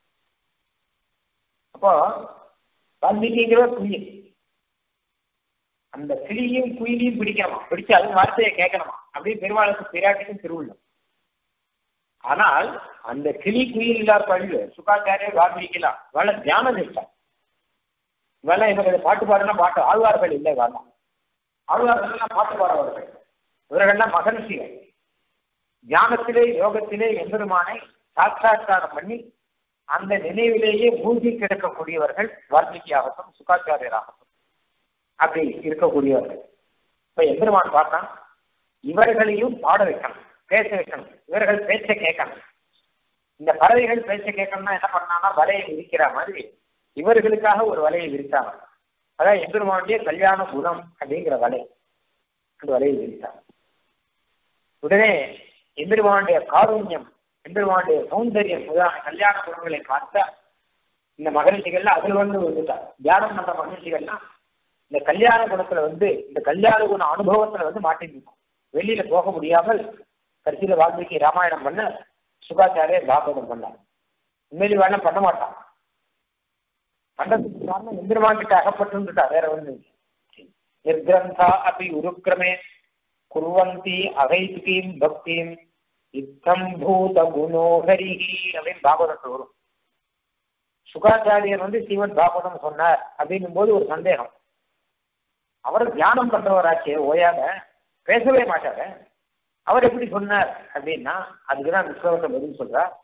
அப்போ வால்மீகிங்கிற குயில் அந்த கிளியும் குயிலையும் பிடிக்கணுமா பிடிச்சு அது வார்த்தையை கேட்கணுமா அப்படின்னு பெருமாளுக்கு பிராட்டிக்கும் திருவுள்ளம் ஆனால் அந்த கிளி குயில் இல்லாத பள்ளு சுகாச்சாரியர் வால்மீகிலாம் வள தியான நிஷ்டம் இவெல்லாம் எனக்கு பாட்டு பாடுனா பாட்டு ஆழ்வார்கள் இல்லை வேண்டாம் ஆழ்வார்கள் பாட்டு பாடுவார்கள் இவர்கள்லாம் மகரிஷிகள் தியானத்திலே யோகத்திலே எம்பெருமானை சாட்சா்காரம் பண்ணி அந்த நினைவிலேயே மூழ்கி கிடக்கக்கூடியவர்கள் வால்மீகி ஆகட்டும் சுகாச்சாரியராகட்டும் அப்படி இருக்கக்கூடியவர்கள் இப்ப எம்பெருமான் பார்த்தான் இவர்களையும் பாட வைக்கணும் பேச வைக்கணும் இவர்கள் பேச்ச கேட்கணும் இந்த பறவைகள் பேச்ச கேட்கணும்னா என்ன பண்ணான்னா வலையை விரிக்கிற மாதிரி இவர்களுக்காக ஒரு வலையை விரித்தாங்க அதான் எம்பெருமானுடைய கல்யாண குணம் அப்படிங்கிற வலை அந்த வலையை விரித்தாங்க உடனே எம்பெருமானுடைய காருண்யம் எம்பெருமானுடைய சௌந்தரியம் முதலான கல்யாண குணங்களை பார்த்தா இந்த மகிழ்ச்சிகள்லாம் அதுல வந்து வந்துட்டார் தியானம் பண்ற மகிழ்ச்சிகள்லாம் இந்த கல்யாண குணத்துல வந்து இந்த கல்யாண குண அனுபவத்துல வந்து மாட்டிருக்கும் வெளியில போக முடியாமல் கடைசியில வால்மீகி ராமாயணம் பண்ண சுகாச்சாரியர் பாகவதம் பண்ணார் உண்மையில வேணாம் பண்ண மாட்டான் பண்றதுக்கு காரணம் எந்திரமான் கிட்ட அகப்பட்டுட்டா வேற ஒண்ணு நிர்கிரந்தா அப்படி உருக்கிரமே குருவந்தி அகைதுகீம் பக்தியும் இத்தம் பூத குணோகரிகி அப்படின்னு பாகவதத்தில் வரும் சுகாச்சாரியர் வந்து ஸ்ரீமத் பாகவதம் சொன்னார் அப்படின்னும் போது ஒரு சந்தேகம் அவர் தியானம் பண்றவராச்சே ஓயாத பேசவே மாட்டாரு அவர் எப்படி சொன்னார் அப்படின்னா அதுக்குதான் விஸ்வத்தை பதில் சொல்றார்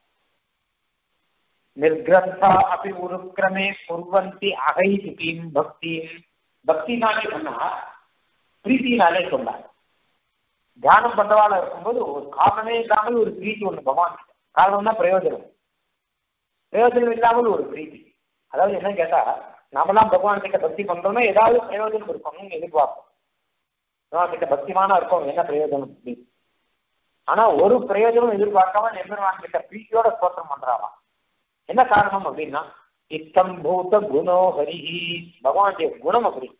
நிர்கிரந்தா அப்படி உருக்கிரமே குர்வந்தி அகைதுகீம் பக்தியும் பக்தினாலே சொன்னார் பிரீத்தினாலே சொன்னார் தியானம் பண்றவாள இருக்கும்போது ஒரு காரணமே இல்லாமல் ஒரு பிரீத்தி ஒண்ணு பகவான் காரணம்னா பிரயோஜனம் பிரயோஜனம் இல்லாமல் ஒரு பிரீத்தி அதாவது என்ன கேட்டா நாமெல்லாம் பகவான் கிட்ட பக்தி பண்றோம்னா ஏதாவது பிரயோஜனம் இருக்கணும்னு எதிர்பார்ப்போம் பகவான் கிட்ட பக்திமானா இருக்கும் என்ன பிரயோஜனம் அப்படின்னு ஆனா ஒரு பிரயோஜனம் எதிர்பார்க்காம எம்பெருமான் கிட்ட பிரீத்தியோட ஸ்தோத்திரம் பண்றாராம் என்ன காரணம் அப்படின்னா இத்தம் பூத குணோ ஹரிஹி பகவானுடைய குணம் அப்படி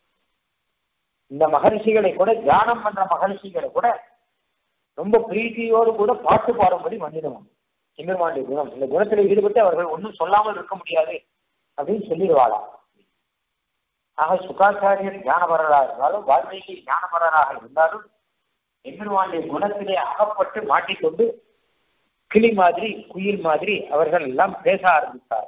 இந்த மகர்ஷிகளை கூட தியானம் பண்ற மகர்ஷிகளை கூட ரொம்ப பிரீத்தியோடு கூட பாட்டு பாடும்படி மன்னிடுவாங்க எம்பெருமானுடைய குணம் இந்த குணத்தில் ஈடுபட்டு அவர்கள் ஒன்றும் சொல்லாமல் இருக்க முடியாது அப்படின்னு சொல்லிடுவாளா ஆக சுகாச்சாரியர் ஞானபரராக இருந்தாலும் வால்மீகி ஞானபரராக இருந்தாலும் எம்பெருமானுடைய குணத்திலே அகப்பட்டு மாட்டிக்கொண்டு கிளி மாதிரி குயில் மாதிரி அவர்கள் எல்லாம் பேச ஆரம்பித்தார்கள்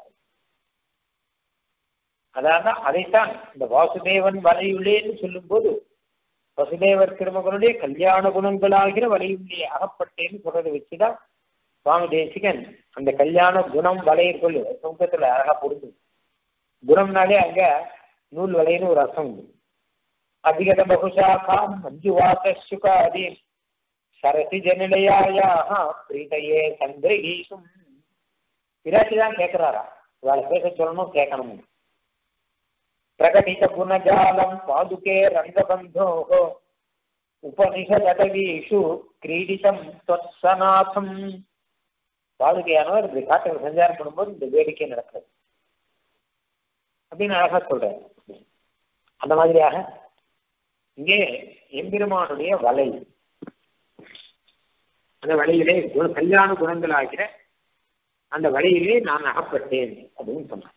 அதாவது அதைத்தான் இந்த வாசுதேவன் வலையுள்ளேன்னு சொல்லும் போது வசுதேவர் திருமகனுடைய கல்யாண குணங்களாகிற வலையுள்ளே அகப்பட்டேன்னு சொல்றதை வச்சுதான் சுவாமி தேசிகன் அந்த கல்யாண குணம் வலையற்கொள் சொந்தத்துல அழகா பொருந்து குணம்னாலே அங்க நூல் வலைன்னு ஒரு அர்த்தம் உண்டு அதிகத பகுஷாக்காம் மஞ்சுவாச சுகாதி சரசி ஜனலையாயாக பிரீதையே சந்திரகீசும் பிராட்டி தான் கேட்கிறாரா இவாளை பேச சொல்லணும் கேட்கணும் பிரகடித குணஜாலம் பாதுகே ரங்கபந்தோ உபனிஷதடவீஷு கிரீடிதம் தொத்சநாதம் பாதுகையானவர் இந்த காட்டுகள் சஞ்சாரம் பண்ணும்போது இந்த வேடிக்கை நடக்கிறது அப்படின்னு அழகா சொல்றாரு அந்த மாதிரியாக இங்கே எம்பெருமானுடைய வலை அந்த வலையிலே குண கல்யாண குணங்கள் ஆகிற அந்த வலையிலே நான் அகப்பட்டேன் அப்படின்னு சொன்னான்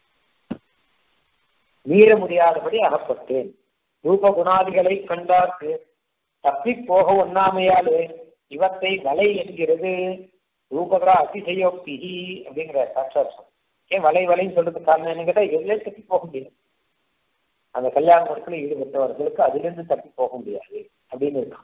மீற முடியாதபடி அகப்பட்டேன் ரூப குணாதிகளை கண்டார்க்கு தப்பி போக ஒண்ணாமையாலே இவத்தை வலை என்கிறது ரூபகரா அதிசயோக்தி அப்படிங்கிற சாட்சாட்சம் ஏன் வலை வலைன்னு சொல்றதுக்கு காரணம் என்ன கேட்டா எதுல தப்பி போக முடியாது அந்த கல்யாண முறையில் ஈடுபட்டவர்களுக்கு அதிலிருந்து தப்பி போக முடியாது அப்படின்னு இருக்கான்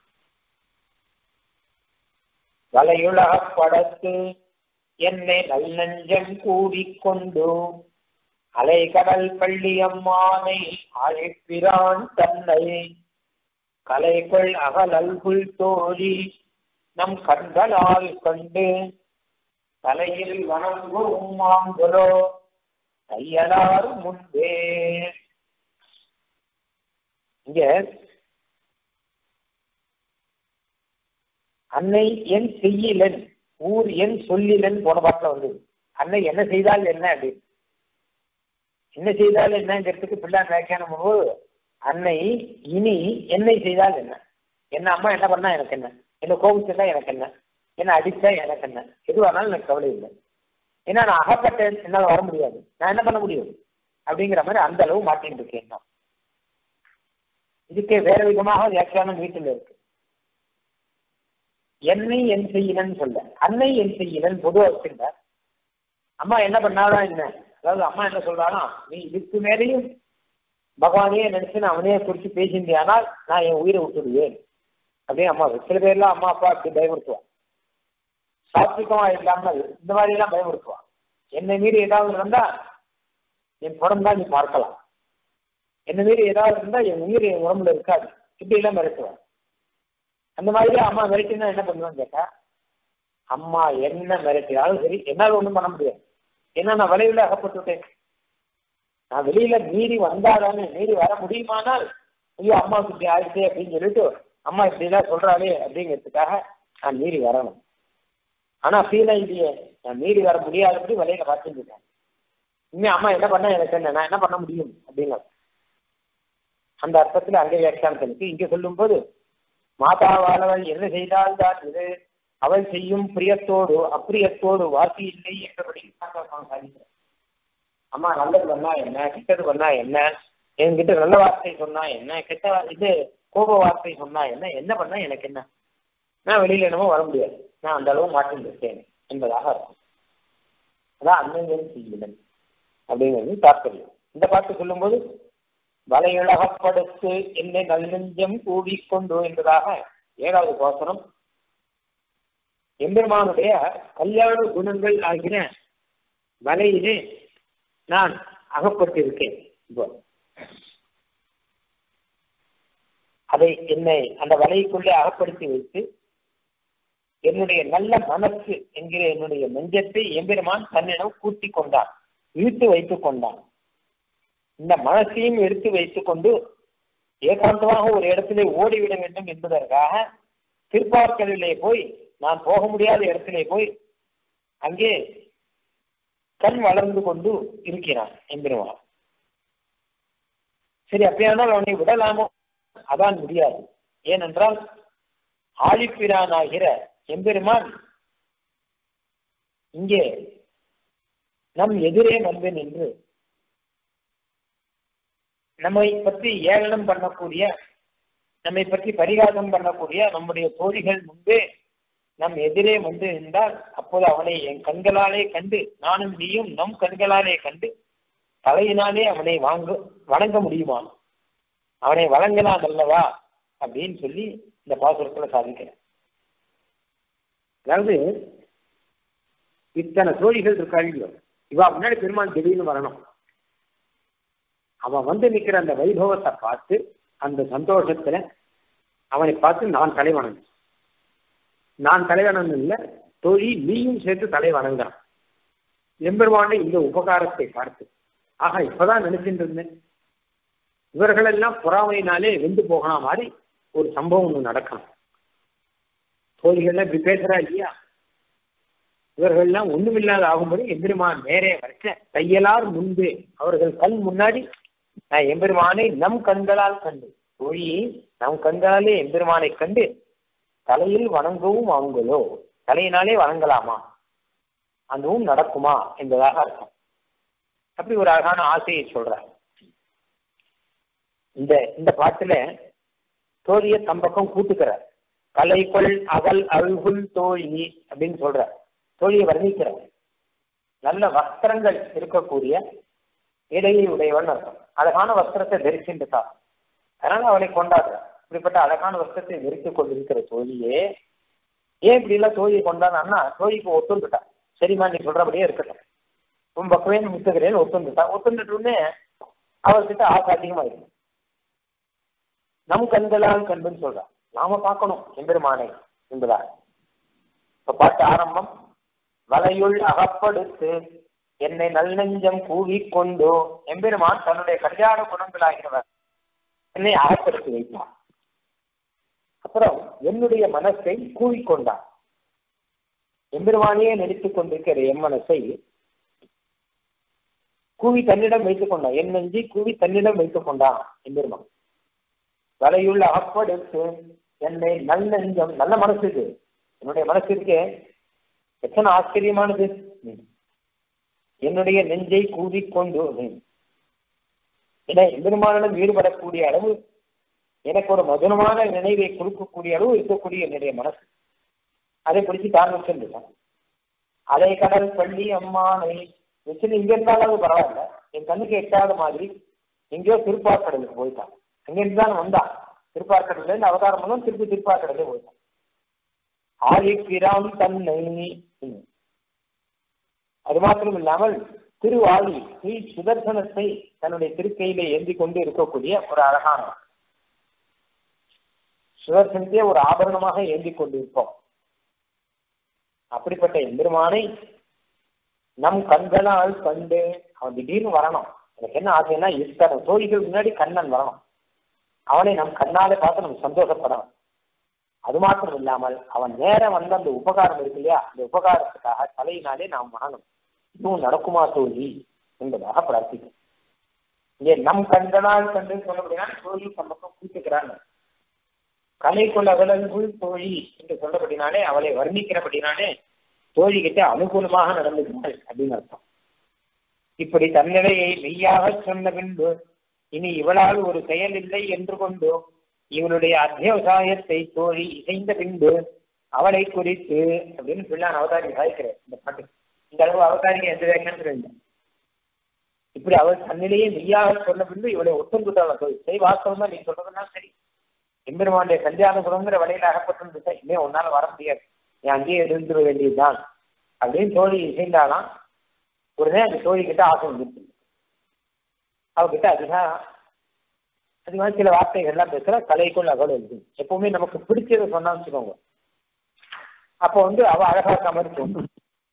வலையுலக படத்து என்னை நல்லஞ்சம் கூடிக்கொண்டு அலைகடல் பள்ளியம்மானை அழைப்பிரான் தன்னை கலைகள் அகலல்குள் தோழி நம் கண்களால் கண்டு தலையில் வணங்கும் மாங்குலோ கையலாறு முன்பே இங்க அன்னை என் செய்யலன் ஊர் என் சொல்லிலன் போன பாட்டுல வந்தது அன்னை என்ன செய்தால் என்ன அப்படின்னு என்ன செய்தால் என்னங்கிறதுக்கு பிள்ளான் வியாக்கியானம் பண்ணும்போது அன்னை இனி என்னை செய்தால் என்ன என்ன அம்மா என்ன பண்ணா எனக்கு என்ன என்ன கோபிச்சிருந்தா எனக்கு என்ன என்ன அடிச்சா எனக்கு என்ன எதுவானாலும் எனக்கு கவலை இல்லை ஏன்னா நான் அகப்பட்டேன் என்னால் வர முடியாது நான் என்ன பண்ண முடியும் அப்படிங்கிற மாதிரி அந்த அளவு மாட்டின்னு இருக்கேன் நான் இதுக்கே வேற விதமாக வியாக்கியானம் வீட்டில் இருக்கு என்னை என் செய்யினன் சொல்ல அன்னை என் செய்யினன் பொதுவாக வச்சிருந்த அம்மா என்ன பண்ணாதான் என்ன அதாவது அம்மா என்ன சொல்றானா நீ இதுக்கு மேலேயும் பகவானையே நினைச்சு நான் அவனையே குறித்து பேசியிருந்தேனால் நான் என் உயிரை விட்டுடுவேன் அப்படின்னு அம்மா சில பேர்லாம் அம்மா அப்பா அப்படி பயமுறுத்துவான் சாத்விகமா இல்லாமல் இந்த மாதிரி எல்லாம் பயமுறுத்துவான் என்னை மீறி ஏதாவது இருந்தா என் படம் தான் நீ பார்க்கலாம் என்ன மீறி ஏதாவது இருந்தா என் உயிர் என் உடம்புல இருக்காது இப்படி எல்லாம் மிரட்டுவான் அந்த மாதிரி அம்மா மிரட்டினா என்ன பண்ணுவான்னு கேட்டா அம்மா என்ன மிரட்டினாலும் சரி என்னால ஒண்ணும் பண்ண முடியாது ஏன்னா நான் வலையில அகப்பட்டுட்டேன் நான் வெளியில மீறி வந்தாதானே மீறி வர முடியுமானால் ஐயோ அம்மாவுக்கு இப்படி ஆயிடுச்சு அப்படின்னு சொல்லிட்டு அம்மா இப்படி எல்லாம் சொல்றாளே அப்படிங்கிறதுக்காக நான் மீறி வரணும் ஆனா ஃபீல் இல்லையே நான் மீறி வர முடியாதபடி வலையில பார்த்துட்டு இருக்கேன் இனிமே அம்மா என்ன பண்ண எனக்கு என்ன நான் என்ன பண்ண முடியும் அப்படிங்க அந்த அர்த்தத்துல அங்கே வியாக்கியானத்திற்கு இங்க சொல்லும் போது மாதாவானவள் என்ன செய்தால் தான் இது அவள் செய்யும் பிரியத்தோடு அப்பிரியத்தோடு வாசி இல்லை என்றபடி சாதிக்கிறார் அம்மா நல்லது பண்ணா என்ன கெட்டது பண்ணா என்ன என்கிட்ட நல்ல வார்த்தை சொன்னா என்ன கெட்ட இது கோப வார்த்தை சொன்னா என்ன என்ன பண்ணா எனக்கு என்ன நான் வெளியில என்னமோ வர முடியாது நான் அந்த அளவு மாற்றம் இருக்கேன் என்பதாக இருக்கும் அதான் அண்ணன் செய்யுடன் அப்படிங்கிறது தாற்பயம் இந்த பாட்டு சொல்லும்போது வலையுலகப்படுத்து என்னை நல்லெஞ்சம் கூவிக்கொண்டு என்பதாக ஏழாவது கோசனம் எம்பெருமானுடைய கல்யாண குணங்கள் ஆகிற வலையிலே நான் அகப்பட்டிருக்கேன் இப்போ அதை என்னை அந்த வலைக்குள்ளே அகப்படுத்தி வைத்து என்னுடைய நல்ல மனசு என்கிற என்னுடைய நெஞ்சத்தை எம்பெருமான் தன்னிடம் கூட்டி கொண்டான் இழுத்து வைத்துக் கொண்டான் இந்த மனசையும் எடுத்து வைத்துக் கொண்டு ஏகாந்தமாக ஒரு இடத்திலே ஓடிவிட வேண்டும் என்பதற்காக திருப்பார்க்கலிலே போய் நான் போக முடியாத இடத்திலே போய் அங்கே கண் வளர்ந்து கொண்டு இருக்கிறான் எம்பெருமான் சரி அப்படியானால் அவனை விடலாமோ அதான் முடியாது ஏனென்றால் ஆழிப்பிரானாகிற எம்பெருமான் இங்கே நம் எதிரே வந்து நின்று நம்மை பற்றி ஏளனம் பண்ணக்கூடிய நம்மை பற்றி பரிகாசம் பண்ணக்கூடிய நம்முடைய தோழிகள் முன்பே நம் எதிரே வந்து இருந்தால் அப்போது அவனை என் கண்களாலே கண்டு நானும் நீயும் நம் கண்களாலே கண்டு தலையினாலே அவனை வாங்க வணங்க முடியுமா அவனை வழங்கலாம் அல்லவா அப்படின்னு சொல்லி இந்த பாசுரத்துல சாதிக்கிறேன் அதாவது இத்தனை தோழிகள் இருக்காங்க இவா முன்னாடி பெருமாள் திடீர்னு வரணும் அவன் வந்து நிக்கிற அந்த வைபவத்தை பார்த்து அந்த சந்தோஷத்துல அவனை பார்த்து நான் தலை வணங்கு நான் தலைவணன் இல்லை தோழி நீயும் சேர்த்து தலை வணங்குறான் எம்பெருமான இந்த உபகாரத்தை பார்த்து ஆக இப்பதான் நினைச்சிட்டு இருந்தேன் இவர்களெல்லாம் பொறாமையினாலே வெந்து போகணும் மாதிரி ஒரு சம்பவம் ஒன்று நடக்கணும் தோழிகள்லாம் இப்படி பேசுறா இல்லையா இவர்கள்லாம் ஒண்ணுமில்லாத ஆகும்போது எம்பெருமான் நேரே வரைச்ச தையலார் முன்பே அவர்கள் கண் முன்னாடி நான் எம்பெருமானை நம் கண்களால் கண்டு தோழியை நம் கண்களாலே எம்பெருமானை கண்டு தலையில் வணங்கவும் அவங்களோ தலையினாலே வணங்கலாமா அதுவும் நடக்குமா என்பதாக அர்த்தம் அப்படி ஒரு அழகான ஆசையை சொல்றார் இந்த இந்த பாட்டுல தோழிய தம்பக்கம் கூட்டுக்கிறார் கலைக்குள் அவள் அழுகுள் தோழி அப்படின்னு சொல்றார் தோழியை வர்ணிக்கிறார் நல்ல வஸ்திரங்கள் இருக்கக்கூடிய இடையை உடையவன் அர்த்தம் அழகான வஸ்திரத்தை தரிச்சுட்டா அதனால அவளை கொண்டாடுற இப்படிப்பட்ட அழகான வஸ்திரத்தை வெறித்துக் கொண்டிருக்கிற தோழியே ஏன் இப்படி எல்லாம் தோழியை கொண்டாடுனா தோழிக்கு ஒத்துண்டுட்டா சரிம்மா நீ சொல்றபடியே இருக்கட்டும் உன் பக்கமே முத்துக்கிறேன்னு ஒத்துண்டுட்டா ஒத்துண்டுட்டோடனே அவர்கிட்ட ஆசை அதிகமாயிடும் நம் கண்களால் கண்டுன்னு சொல்றான் நாம பார்க்கணும் எம்பெருமானை என்பதா இப்ப பாட்டு ஆரம்பம் வலையுள் அகப்படுத்து என்னை நல்லெஞ்சம் கூவிக்கொண்டு எம்பெருமான் தன்னுடைய கல்யாண குணங்களாகிறவர் என்னை அகப்படுத்தி வைத்தார் அப்புறம் என்னுடைய மனசை கூவிக்கொண்டார் எம்பெருமானையே நடித்துக் கொண்டிருக்கிற என் மனசை கூவி தன்னிடம் வைத்துக் கொண்டான் என் நெஞ்சி கூவி தன்னிடம் வைத்துக் கொண்டான் எம்பெருமான் வலையுள்ள அகப்படுத்து என்னை நல்லெஞ்சம் நல்ல மனசு இது என்னுடைய மனசு இருக்கே எத்தனை ஆச்சரியமானது என்னுடைய நெஞ்சை கூவிக்கொண்டு என எம்பெருமானிடம் ஈடுபடக்கூடிய அளவு எனக்கு ஒரு மதுரமான நினைவை கொடுக்கக்கூடிய அளவு இருக்கக்கூடிய என்னுடைய மனசு அதை பிடிச்சி கார் வச்சுருந்துட்டான் அலை கடல் பள்ளி அம்மானை வச்சுன்னு இங்க இருந்தாலும் பரவாயில்ல என் கண்ணுக்கு எட்டாத மாதிரி எங்கேயோ திருப்பாக்கடலுக்கு போயிட்டான் அங்கிருந்து தான் வந்தான் திருப்பாக்கடல்ல இருந்து அவதாரம் மூலம் திருப்பி திருப்பாக்கடலே போயிட்டான் ஆழிப்பிரான் தன்னை அது மாத்திரம் இல்லாமல் திருவாளி ஸ்ரீ சுதர்சனத்தை தன்னுடைய திருக்கையில ஏந்தி கொண்டு இருக்கக்கூடிய ஒரு அழகான சுதர்சனத்தையே ஒரு ஆபரணமாக ஏந்தி கொண்டு இருப்போம் அப்படிப்பட்ட எம்பெருமானை நம் கண்களால் கண்டு அவன் திடீர்னு வரணும் எனக்கு என்ன ஆசைன்னா இத்தனை தோழிகள் முன்னாடி கண்ணன் வரணும் அவனை நம் கண்ணாலே பார்த்து நம்ம சந்தோஷப்படணும் அது மாத்திரம் இல்லாமல் அவன் நேரம் வந்த அந்த உபகாரம் இருக்கு இல்லையா அந்த உபகாரத்துக்காக தலையினாலே நாம் வணங்கணும் இதுவும் நடக்குமா தோழி என்பதாக பிரார்த்திக்கும் இங்கே நம் கண்களால் கண்டு சொல்லப்படினா தோழி சம்பந்தம் கூட்டுக்கிறாங்க கலைக்குள் அகலங்குள் தோழி என்று சொல்லப்படினாலே அவளை வர்ணிக்கிறபடினாலே தோழி கிட்ட அனுகூலமாக நடந்துக்கிறாள் அப்படின்னு அர்த்தம் இப்படி தன்னிலையை மெய்யாக சொன்ன பின்பு இனி இவளால் ஒரு செயல் இல்லை என்று கொண்டு இவளுடைய அத்தியவசாயத்தை தோழி இசைந்த பின்பு அவளை குறித்து அப்படின்னு பிள்ளான் அவதாரி சாய்க்கிறார் இந்த பாட்டு இந்த அளவு அவதாரிக்கு எந்த வேகன்றது இல்லை இப்படி அவள் தன்னிலேயே மெய்யாக சொன்ன பின்பு இவளை ஒத்துந்துட்டாள் தோழி சரி வாஸ்தவம் தான் நீ சொல்றதுன்னா சரி எம்பெருமானுடைய கல்யாண குணங்கிற வழியில் அகப்பட்டு இனிமே உன்னால வர முடியாது நீ அங்கேயே இருந்துட வேண்டியதுதான் அப்படின்னு தோழி இசைந்தாலாம் உடனே அந்த தோழி கிட்ட ஆசை வந்துருச்சு அவகிட்ட அதிகம் அதிகமாக சில வார்த்தைகள்லாம் பேசுற கலைக்குள் அகல் இருக்கு எப்பவுமே நமக்கு பிடிச்சதை சொன்னா வச்சுக்கோங்க அப்போ வந்து அவ அழகாக்க மாதிரி தோணும்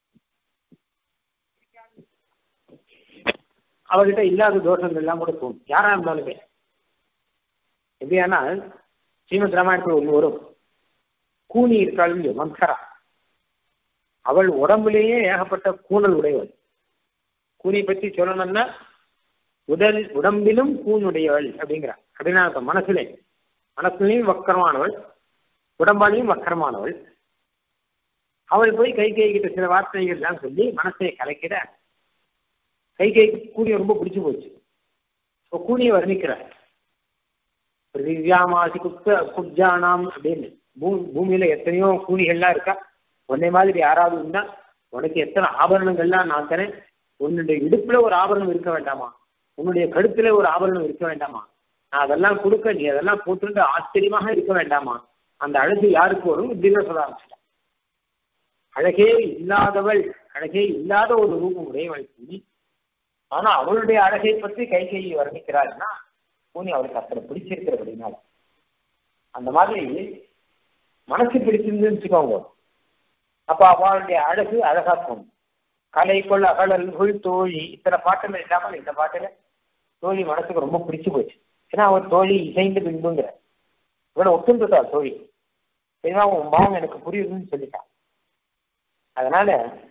அவகிட்ட இல்லாத தோஷங்கள் எல்லாம் கூட தோணும் யாரா இருந்தாலுமே எப்படியானால் ஸ்ரீமத் ராமாயணத்தில் ஒன்று வரும் கூனி இருக்காள் இல்லையோ மந்தரா அவள் உடம்புலேயே ஏகப்பட்ட கூணல் உடையவள் கூனி பற்றி சொல்லணும்னா உடல் உடம்பிலும் கூனுடையவள் அப்படிங்கிறார் அப்படின்னா இப்ப மனசுலே மனசுலையும் வக்கரமானவள் உடம்பாலையும் வக்கரமானவள் அவள் போய் கை கை கிட்ட சில வார்த்தைகள் எல்லாம் சொல்லி மனசை கலைக்கிட கை கை கூடிய ரொம்ப பிடிச்சு போச்சு இப்போ கூனியை வர்ணிக்கிறார் பிரிவியாமாசி குப்த குப்ஜானாம் அப்படின்னு பூ பூமியில எத்தனையோ கூலிகள்லாம் இருக்கா உன்னை மாதிரி யாராவது இருந்தா உனக்கு எத்தனை ஆபரணங்கள்லாம் நான் தரேன் உன்னுடைய இடுப்புல ஒரு ஆபரணம் இருக்க வேண்டாமா உன்னுடைய கழுத்துல ஒரு ஆபரணம் இருக்க வேண்டாமா நான் அதெல்லாம் கொடுக்க நீ அதெல்லாம் போட்டுட்டு ஆச்சரியமாக இருக்க வேண்டாமா அந்த அழகு யாருக்கு வரும் இப்படின்னு சொல்ல ஆரம்பிச்சிட்டான் அழகே இல்லாதவள் அழகே இல்லாத ஒரு ரூபம் உடையவள் கூனி ஆனா அவளுடைய அழகை பற்றி கை கையை வர்ணிக்கிறாள்னா கூனி அவளுக்கு அத்தனை பிடிச்சிருக்கிறபடினால அந்த மாதிரி மனசு பிடிச்சிருந்துன்னு வச்சுக்கோங்க அப்ப அவளுடைய அழகு அழகா தோணும் கலை கொள் அகலல்குள் தோழி இத்தனை பாட்டுல இல்லாமல் இந்த பாட்டுல தோழி மனசுக்கு ரொம்ப பிடிச்சு போச்சு ஏன்னா அவர் தோழி இசைந்து பின்புங்கிற இவனை ஒத்துந்துட்டாள் தோழி சரிமா உன் பாவம் எனக்கு புரியுதுன்னு சொல்லிட்டான் அதனால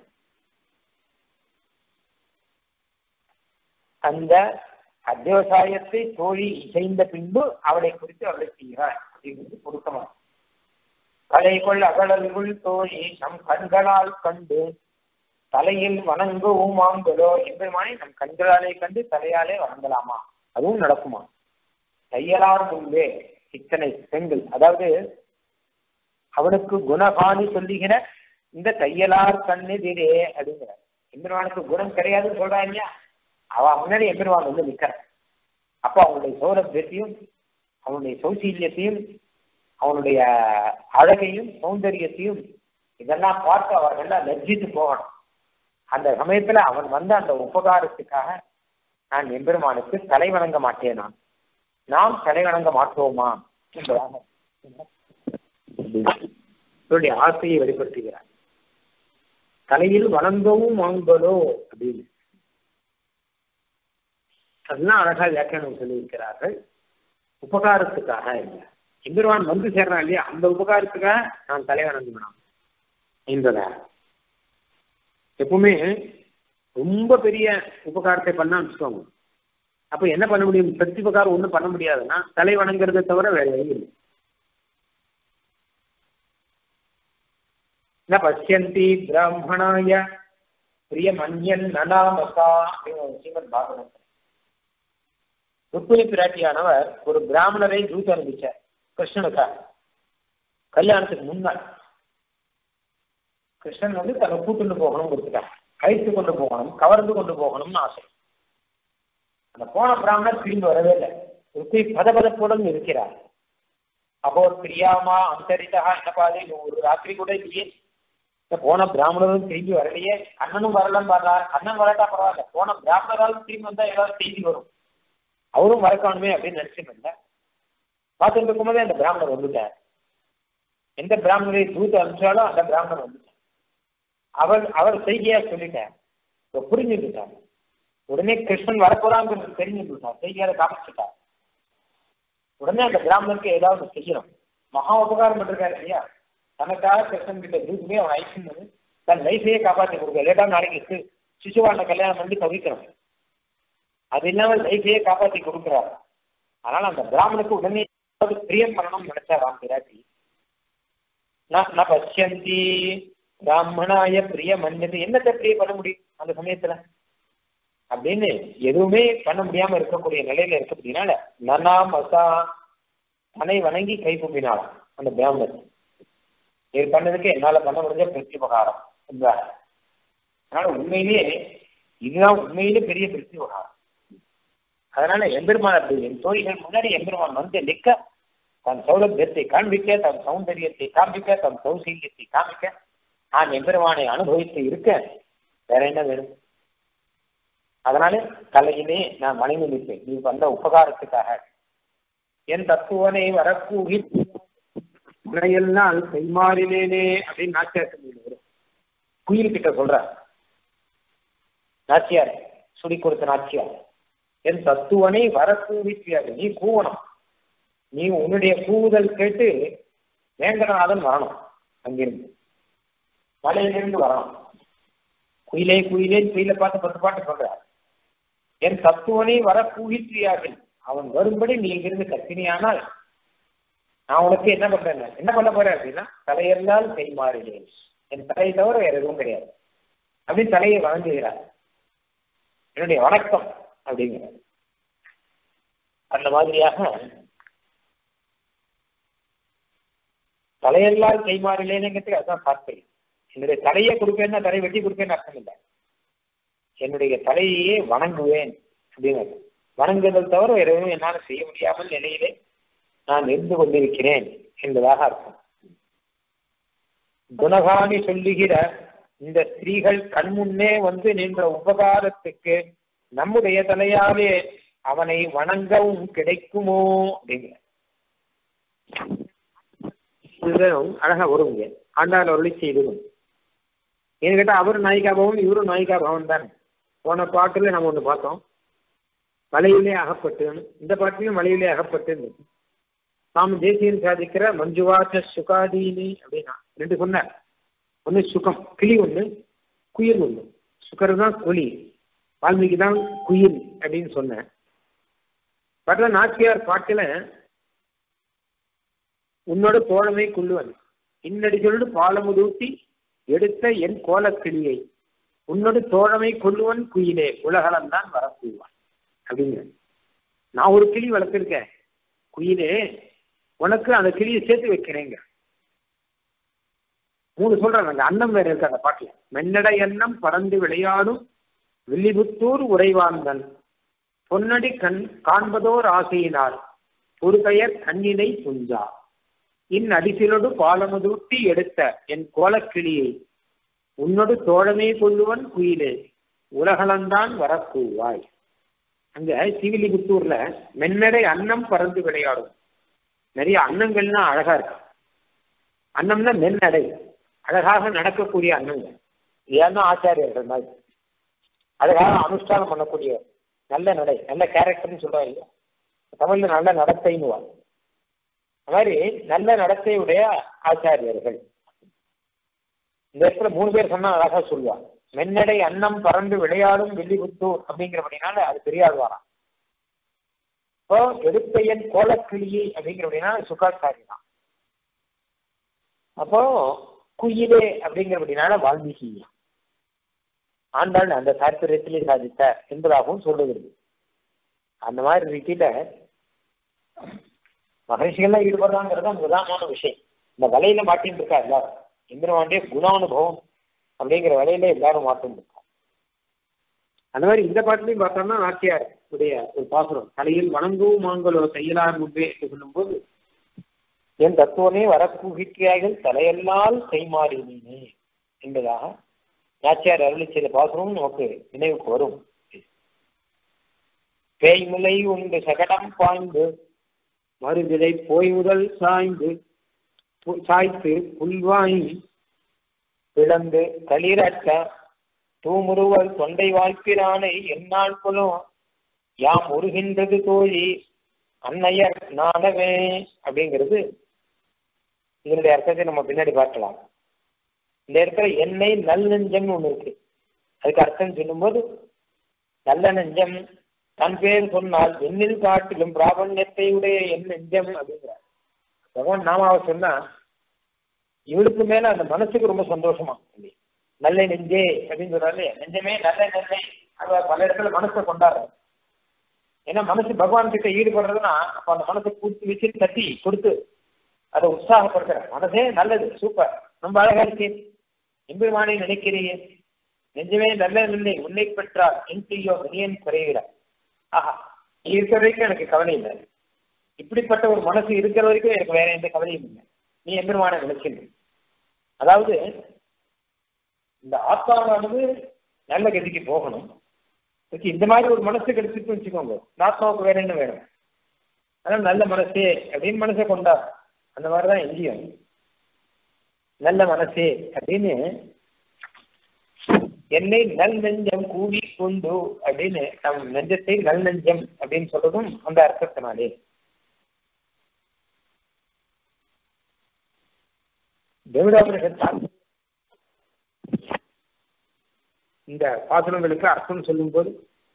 அந்த அத்தியவசாயத்தை தோழி இசைந்த பின்பு அவளை குறித்து அவளை செய்கிறாள் அப்படிங்கிறது பொருத்தமா கலை கொள் அகலல்குள் தோழி நம் கண்களால் கண்டு தலையில் வணங்கவும் வாங்கலோ எம்பெருமானை நம் கண்களாலே கண்டு தலையாலே வணங்கலாமா அதுவும் நடக்குமா தையலார் முன்பே இத்தனை பெண்கள் அதாவது அவனுக்கு குணகாணி சொல்லுகிற இந்த தையலார் கண்ணெதிரே அப்படிங்கிற எம்பெருமானுக்கு குணம் கிடையாதுன்னு சொல்றான் இல்லையா அவ முன்னாடி எம்பெருமான் வந்து நிக்கிறான் அப்போ அவனுடைய சௌரபியத்தையும் அவனுடைய சௌசீல்யத்தையும் அவனுடைய அழகையும் சௌந்தரியத்தையும் இதெல்லாம் பார்த்து அவர்கள்லாம் லஜ்ஜித்து போகணும் அந்த சமயத்துல அவன் வந்த அந்த உபகாரத்துக்காக நான் எம்பெருமானுக்கு தலை வணங்க மாட்டேன் நான் நாம் தலை வணங்க மாட்டோமா என்பதாக என்னுடைய ஆசையை வெளிப்படுத்துகிறார் தலையில் வணங்கவும் வாங்கலோ அப்படின்னு அதெல்லாம் அழகா வியாக்கியானம் சொல்லியிருக்கிறார்கள் உபகாரத்துக்காக இல்லை எம்பெருமான் வந்து சேர்றான் இல்லையா அந்த உபகாரத்துக்காக நான் தலை வணங்குவேன் என்பதாக எப்பவுமே ரொம்ப பெரிய உபகாரத்தை பண்ணா வச்சுக்கோங்க அப்ப என்ன பண்ண முடியும் பிரதி உபகாரம் ஒண்ணும் பண்ண முடியாதுன்னா தலை வணங்குறதை தவிர வேற வழி இல்லை ந பசியந்தி பிராமணாய பிரியமன்யன் நனாமசா அப்படின்னு ஸ்ரீமத் பாகவதம் ருக்மிணி பிராட்டியானவர் ஒரு பிராமணரை தூத்து அனுப்பிச்சார் கிருஷ்ணனுக்காக கல்யாணத்துக்கு முன்னாள் கிருஷ்ணன் வந்து தன்னை கூட்டுண்டு போகணும் கொடுத்துட்டான் அழைத்து கொண்டு போகணும் கவர்ந்து கொண்டு போகணும்னு ஆசை அந்த போன பிராமணர் திரும்பி வரவே இல்லை ருத்தி பதபதப்புடன் இருக்கிறார் அப்போ பிரியாமா அந்தரிதா என்ன பாதை ஒரு ராத்திரி கூட இல்லையே இந்த போன பிராமணரும் திரும்பி வரலையே கண்ணனும் வரலன்னு பாடுறார் கண்ணன் வரட்டா பரவாயில்ல போன பிராமணராலும் திரும்பி வந்தா ஏதாவது செய்தி வரும் அவரும் வரக்கானுமே அப்படின்னு நினைச்சுட்டு இருந்தேன் பார்த்துட்டு இருக்கும்போதே அந்த பிராமணர் வந்துட்டார் எந்த பிராமணரை தூத்து அனுப்பிச்சாலும் அந்த பிராமணர் வந்துட்டார் அவர் அவர் செய்தியா சொல்லிட்டார் இப்ப புரிஞ்சுக்கிட்டார் உடனே கிருஷ்ணன் வரப்போறாங்கிறது தெரிஞ்சுக்கிட்டார் செய்தியால காமிச்சுட்டார் உடனே அந்த பிராமணருக்கு ஏதாவது செய்யணும் மகா உபகாரம் பண்ணிருக்காரு இல்லையா தனக்காக கிருஷ்ணன் கிட்ட தூத்துமே அவன் ஐஸ்வன் பண்ணி தன் லைஃபையே காப்பாற்றி கொடுக்க லேட்டா நாளைக்கு சிசுவான கல்யாணம் பண்ணி தவிக்கணும் அது இல்லாம லைஃபையே காப்பாற்றி கொடுக்குறாரு அதனால அந்த பிராமணுக்கு உடனே பிரியம் பண்ணணும்னு நினைச்சா ராம் பிராட்டி நான் பசியந்தி பிராமணாய பிரிய மன்னியது என்னத்தை பிரிய பண்ண முடியும் அந்த சமயத்துல அப்படின்னு எதுவுமே பண்ண முடியாம இருக்கக்கூடிய நிலையில இருக்கிறதுனால நனா மசா தன்னை வணங்கி கை கும்பினாலாம் அந்த பிராமணர் இது பண்ணதுக்கு என்னால பண்ண முடிஞ்ச பிரத்யுபகாரம் என்றார் அதனால உண்மையிலேயே இதுதான் உண்மையிலே பெரிய பிரத்யுபகாரம் அதனால எம்பெருமான் அப்படி என் தோழிகள் முன்னாடி எம்பெருமான் வந்து நிற்க தன் சௌலபியத்தை காண்பிக்க தன் சௌந்தரியத்தை காண்பிக்க தன் சௌசீல்யத்தை காண்பிக்க நான் எம்பெருமானை அனுபவித்து இருக்க வேற என்ன வேணும் அதனால தலையிலே நான் மனைவி நிற்பேன் நீ வந்த உபகாரத்துக்காக என் தத்துவனை வரக்கூகி உரையெல்லாம் கைமாறினேனே அப்படின்னு நாச்சியார் வரும் குயில் கிட்ட சொல்ற நாச்சியார் சுடி கொடுத்த நாச்சியார் என் தத்துவனை வரக்கூவித்தியாது நீ கூவணும் நீ உன்னுடைய கூவுதல் கேட்டு வேங்கடநாதன் வரணும் அங்கிருந்து மலையிலிருந்து வரணும் குயிலே குயிலே குயிலை பார்த்து பத்து பாட்டு சொல்றார் என் தத்துவனை வர கூகிற்றியார்கள் அவன் வரும்படி நீ இங்கிருந்து கத்தினியானால் நான் உனக்கு என்ன பண்றேன் என்ன பண்ண போறேன் அப்படின்னா தலையெல்லாம் கை மாறினேன் என் தலையை தவிர வேற எதுவும் கிடையாது அப்படின்னு தலையை வணங்குகிறார் என்னுடைய வணக்கம் அப்படிங்கிறார் அந்த மாதிரியாக தலையெல்லாம் கை மாறிலேனுங்கிறதுக்கு அதுதான் தாற்பயம் என்னுடைய தலையை கொடுப்பேன்னா தலை வெட்டி கொடுப்பேன்னு அர்த்தம் இல்லை என்னுடைய தலையையே வணங்குவேன் அப்படின்னு வணங்குதல் தவிர வேற எதுவும் என்னால் செய்ய முடியாமல் நிலையிலே நான் இருந்து கொண்டிருக்கிறேன் என்பதாக அர்த்தம் குணகாணி சொல்லுகிற இந்த ஸ்திரீகள் கண்முன்னே வந்து நின்ற உபகாரத்துக்கு நம்முடைய தலையாலே அவனை வணங்கவும் கிடைக்குமோ அப்படிங்கிற இதுதான் அழகா வருங்க ஆண்டாள் அருளி செய்ததும் ஏன்னு கேட்டா அவர் நாயிகா பவன் இவரும் நாயிகா பவன் தானே போன பாட்டுல நம்ம ஒண்ணு பார்த்தோம் மலையிலே அகப்பட்டு இந்த பாட்டிலையும் மலையிலே அகப்பட்டு தாம் தேசியன் சாதிக்கிற மஞ்சுவாச்ச சுகாதீனி அப்படின்னா ரெண்டு சொன்னார் ஒன்று சுகம் கிளி ஒன்று குயில் ஒன்று சுக்கர் தான் குழி வால்மீகி தான் குயில் அப்படின்னு சொன்னேன் பட்ல நாச்சியார் பாட்டில் உன்னோட தோழமை கொள்ளுவன் இன்னடி சொல்லு பாலமுதூட்டி எடுத்த என் கோலக்கிளியை உன்னோட தோழமை கொள்ளுவன் குயிலே உலகளம் தான் வரக்கூவான் அப்படிங்கிற நான் ஒரு கிளி வளர்த்துருக்கேன் குயிலே உனக்கு அந்த கிளியை சேர்த்து வைக்கிறேங்க மூணு சொல்றாங்க அந்த அன்னம் வேற இருக்கு அந்த பாட்டுல மென்னடை எண்ணம் பறந்து விளையாடும் வில்லிபுத்தூர் உறைவாந்தன் பொன்னடி கண் காண்பதோர் ஆசையினால் ஒரு பெயர் கண்ணினை துஞ்சா இன் அடிசிலோடு பாலமுதூட்டி எடுத்த என் கோலக்கிளியை உன்னோடு தோழமே கொள்ளுவன் குயிலே உலகளந்தான் வரக்கூவாய் அங்க சிவிலிபுத்தூர்ல மென்னடை அன்னம் பறந்து விளையாடும் நிறைய அன்னங்கள்லாம் அழகா இருக்கு அன்னம்னா மென்னடை அழகாக நடக்கக்கூடிய அன்னங்கள் ஏன்னா ஆச்சாரியர்கள் மாதிரி அழகாக அனுஷ்டானம் பண்ணக்கூடிய நல்ல நடை நல்ல கேரக்டர்னு சொல்லுவாங்க இல்லையா தமிழ்ல நல்ல நடத்தைன்னு அது மாதிரி நல்ல நடத்தையுடைய ஆச்சாரியர்கள் இந்த இடத்துல மூணு பேர் சொன்னா அழகா சொல்லுவாங்க மென்னடை அன்னம் பறந்து விளையாடும் வெள்ளிபுத்தூர் அப்படிங்கிறபடினால அது பெரியாள் வாராம் இப்போ எடுத்தையன் கோலக்கிளியை அப்படிங்கிறபடினா சுகாச்சாரி தான் அப்போ குயிலே அப்படிங்கிறபடினால வால்மீகி ஆண்டாள் அந்த தாற்பயத்திலே சாதித்த என்பதாகவும் சொல்லுகிறது அந்த மாதிரி ரீதியில மகரிஷிகள்லாம் ஈடுபடுறாங்கிறது பிரதானமான விஷயம் இந்த வலையில மாட்டின்னு இருக்கா எல்லாரும் இந்திரவாண்டிய குணானுபவம் அப்படிங்கிற வழியில எல்லாரும் மாற்றம் இருக்கோம் அந்த மாதிரி இந்த பாட்டிலையும் பார்த்தோம்னா நாச்சியார் உடைய ஒரு பாசுரம் தலையில் வணங்கவும் மாங்கலோ தையலார் முன்பே என்று சொல்லும்போது என் தத்துவனே வரப்புகிற்றார்கள் தலையெல்லாம் கைமாறினே என்பதாக நாச்சியார் அருளி செய்த பாசுரம் நமக்கு நினைவுக்கு வரும் பேய்முலை உண்டு சகடம் பாய்ந்து மறுவிலை போய் முதல் சாய்ந்து பு- சாய்த்து புல்வாய் பிளந்து களிரட்ட தூமுருவல் தொண்டை வாய்ப்பிரானை எந்நாள் குலம் யாம் உருகின்றது தோழி அன்னையர் நாடவே அப்படிங்கிறது இதனுடைய அர்த்தத்தை நம்ம பின்னாடி பார்க்கலாம் இந்த இடத்துல எண்ணெய் நல் நெஞ்சம்னு ஒண்ணு இருக்கு அதுக்கு அர்த்தம் சொல்லும்போது நல்ல நெஞ்சம் தன் பேர் சொன்னால் எண்ணில் காட்டிலும் பிராபண்யத்தை உடைய என் நெஞ்சம் அப்படிங்கிறார் பகவான் நாமாவை சொன்னா இவளுக்கு மேல அந்த மனசுக்கு ரொம்ப சந்தோஷமா இல்லையா? நல்ல நெஞ்சே அப்படின்னு சொல்றாரு நெஞ்சமே நல்ல நெஞ்சை அவ பல இடத்துல மனசை கொண்டாடுற ஏன்னா மனசு பகவான் கிட்ட ஈடுபடுறதுன்னா அப்ப அந்த மனசை கூட்டி வச்சு தட்டி கொடுத்து அதை உற்சாகப்படுத்துற மனசே நல்லது சூப்பர் ரொம்ப அழகா இருக்கு எம்பெருமானை நினைக்கிறீங்க நெஞ்சமே நல்ல நிலை உன்னை பெற்றால் என் செய்யோ வினியன் குறைகிறார் ஆஹா நீ இருக்கிற வரைக்கும் எனக்கு கவலை இல்லை இப்படிப்பட்ட ஒரு மனசு இருக்கிற வரைக்கும் எனக்கு வேற எந்த கவலையும் இல்லை நீ எம்பெருமானை நினைக்கின்ற அதாவது இந்த ஆத்மாவானது நல்ல கதிக்கு போகணும் அதுக்கு இந்த மாதிரி ஒரு மனசு கிடைச்சிட்டு வச்சுக்கோங்க இந்த ஆத்மாவுக்கு வேற என்ன வேணும் அதான் நல்ல மனசே அப்படின்னு மனசை கொண்டா அந்த மாதிரிதான் எங்கேயும் நல்ல மனசே அப்படின்னு என்னை நல் நெஞ்சம் கூவி கொண்டு அப்படின்னு நம் நெஞ்சத்தை நல் நெஞ்சம் அப்படின்னு சொல்றதும் அந்த அர்த்தத்தினாலே தேவதாபுரத்தால் இந்த பாசனங்களுக்கு அர்த்தம் சொல்லும்போது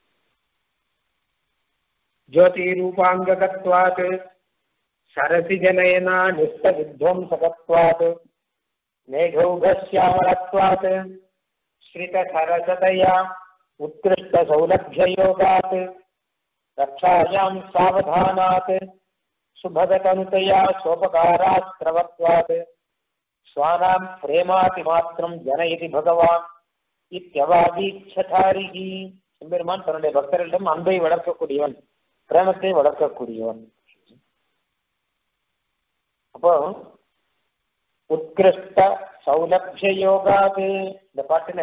ஜோதி ரூபாங்ககத்வாத் சரசி ஜனயனா நிஷ்ட வித்வம்சகத்வாத் மேகௌகஸ்யாமரத்வாத் ஸ்ரித சரசதயா உத்கிருஷ்ட சௌலभ्ययोगात् ரக்ஷாயாம் சாவதானாத் சுபதகனுதயா சோபகாராஸ்திரவத்வாத் ஸ்வானாம் பிரேமாதிமாத்திரம் ஜனயதி பகவான் இத்தியவாதீட்சதாரிகி எம்பெருமான் தன்னுடைய பக்தர்களிடம் அன்பை வளர்க்கக்கூடியவன் பிரேமத்தை வளர்க்கக்கூடியவன் அப்போ உத்கிருஷ்ட சௌலபிய யோகாது இந்த பாட்டுல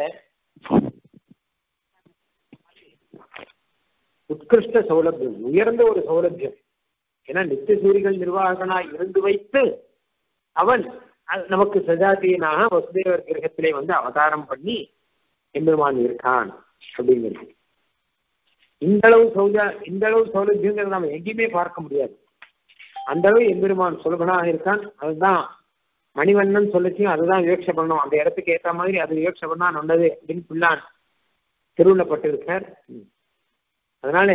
உத்கிருஷ்ட சௌலபியம் உயர்ந்த ஒரு சௌலபியம் ஏன்னா நித்திய சூரிகள் நிர்வாகனாய் இருந்து வைத்து அவன் அ- நமக்கு சஜாத்தியனாக வசுதேவர் கிரகத்திலே வந்து அவதாரம் பண்ணி எம்பெருமான் இருக்கான் அப்படிங்கிறது இந்த அளவு சௌஜா இந்த அளவு சௌலபியங்கிறத நம்ம எங்கேயுமே பார்க்க முடியாது அந்த அளவு எம்பெருமான் சுலபனாக இருக்கான் அதுதான் மணிவண்ணன் சொல்லிச்சு அதுதான் விவேக்ஷ பண்ணணும் அந்த இடத்துக்கு ஏற்ற மாதிரி அது விவேக்ஷ பண்ணா நல்லது அப்படின்னு பிள்ளான் திருவிழப்பட்டிருக்கார் ம். அதனால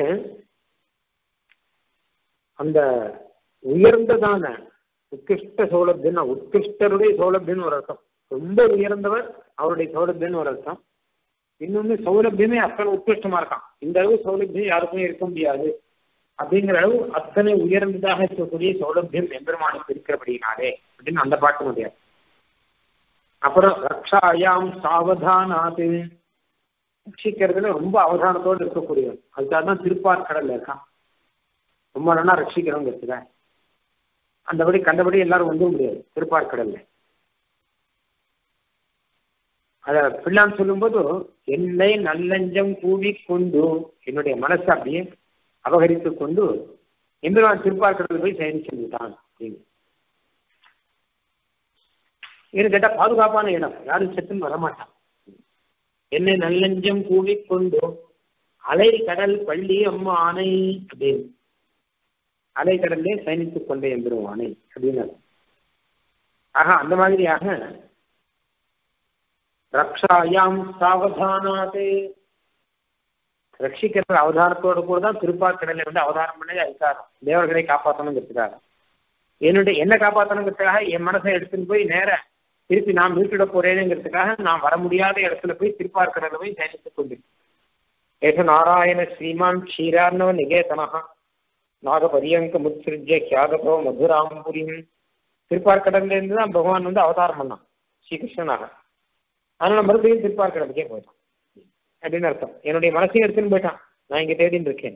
அந்த உயர்ந்ததான உத்கிருஷ்ட சௌலபியம்னா உத்கிருஷ்டருடைய சௌலபியம்னு ஒரு அர்த்தம் ரொம்ப உயர்ந்தவர் அவருடைய சௌலபியம்னு ஒரு அர்த்தம் இன்னொன்னு சௌலபியமே அத்தனை உத்கிருஷ்டமா இருக்கான் இந்த அளவு சௌலபியம் யாருக்குமே இருக்க முடியாது அப்படிங்கிற அளவு அத்தனை உயர்ந்ததாக இருக்கக்கூடிய சௌலபியம் எம்பெருமானுக்கு இருக்கிறபடினாலே அப்படின்னு அந்த பாட்டு முடியாது அப்புறம் ரக்ஷாயாம் சாவதானாது ரட்சிக்கிறதுல ரொம்ப அவதானத்தோடு இருக்கக்கூடியவன் அதுக்காக தான் திருப்பார் கடல்ல இருக்கான் ரொம்ப நல்லா ரட்சிக்கிறவங்க அந்தபடி கண்டபடி எல்லாரும் வந்துட முடியாது திருப்பார் கடல்ல அத பிள்ளான் சொல்லும்போது என்னை நல்லஞ்சம் கூவி கொண்டு என்னுடைய மனசை அப்படியே அபகரித்து கொண்டு எம்பெருமான் திருப்பார் கடலில் போய் சயனிச்சு விட்டான் அப்படின்னு ஏன்னு கேட்டா பாதுகாப்பான இடம் யாரும் செத்துன்னு வரமாட்டான் என்னை நல்லஞ்சம் கூவி கொண்டு அலை கடல் பள்ளி அம்மா ஆணை அப்படின்னு அலை கடல்லே சயனித்துக் கொண்டே எம்பெருமானை அப்படின்னு ஆக அந்த மாதிரியாக ரக்ஷாயாம் சாவதானாது ரட்சிக்கிற அவதாரத்தோடு கூட தான் திருப்பாக்கடலை வந்து அவதாரம் பண்ணி அதுக்காக தேவர்களை காப்பாற்றணுங்கிறதுக்காக என்னுடைய என்ன காப்பாற்றணுங்கிறதுக்காக என் மனசை எடுத்துன்னு போய் நேர திருப்பி நான் மீட்டிட போறேனுங்கிறதுக்காக நான் வர முடியாத இடத்துல போய் திருப்பார்க்கடல போய் சயனித்துக் கொண்டிருக்கேன் ஏக நாராயண ஸ்ரீமான் க்ஷீரார்ணவ நிகேதனஹா நாகபரியங்க முத்சிருஜ்ய கியாகதோ மதுராம்புரியும் திருப்பார்க்கடல்ல இருந்து தான் பகவான் வந்து அவதாரம் பண்ணான் ஸ்ரீகிருஷ்ணனாக அதனால மறுபடியும் திருப்பார்க்கடலுக்கே போயிட்டான் அப்படின்னு அர்த்தம் என்னுடைய மனசையும் எடுத்துன்னு போயிட்டான் நான் இங்க தேடின்னு இருக்கேன்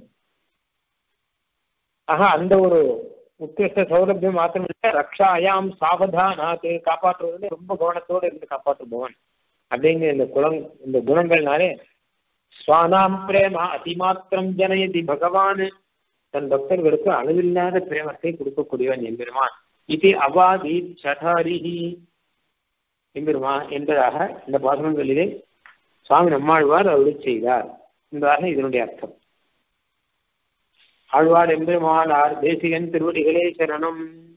ஆஹா அந்த ஒரு உத்கிருஷ்ட சௌலபியம் மாத்திரம் இல்ல ரக்ஷாயாம் சாவதானாத்து காப்பாற்றுவதில் ரொம்ப கவனத்தோடு இருந்து காப்பாற்றுபவன் அப்படிங்கிற இந்த குணம் இந்த குணங்கள்னாலே ஸ்வானாம் பிரேம அதிமாத்திரம் ஜனயதி பகவான் தன் பக்தர்களுக்கு அளவில்லாத பிரேமத்தை கொடுக்கக்கூடியவன் எம்பெருமான் இது அவாதி சடாரிஹி எம்பெருமான் என்பதாக இந்த பாசனங்களிலே சுவாமி நம்மாழ்வார் அருளி செய்தார் என்பதாக இதனுடைய அர்த்தம் ஆழ்வார் எம்பெருமானார் தேசிகன் திருவடிகளே சரணம்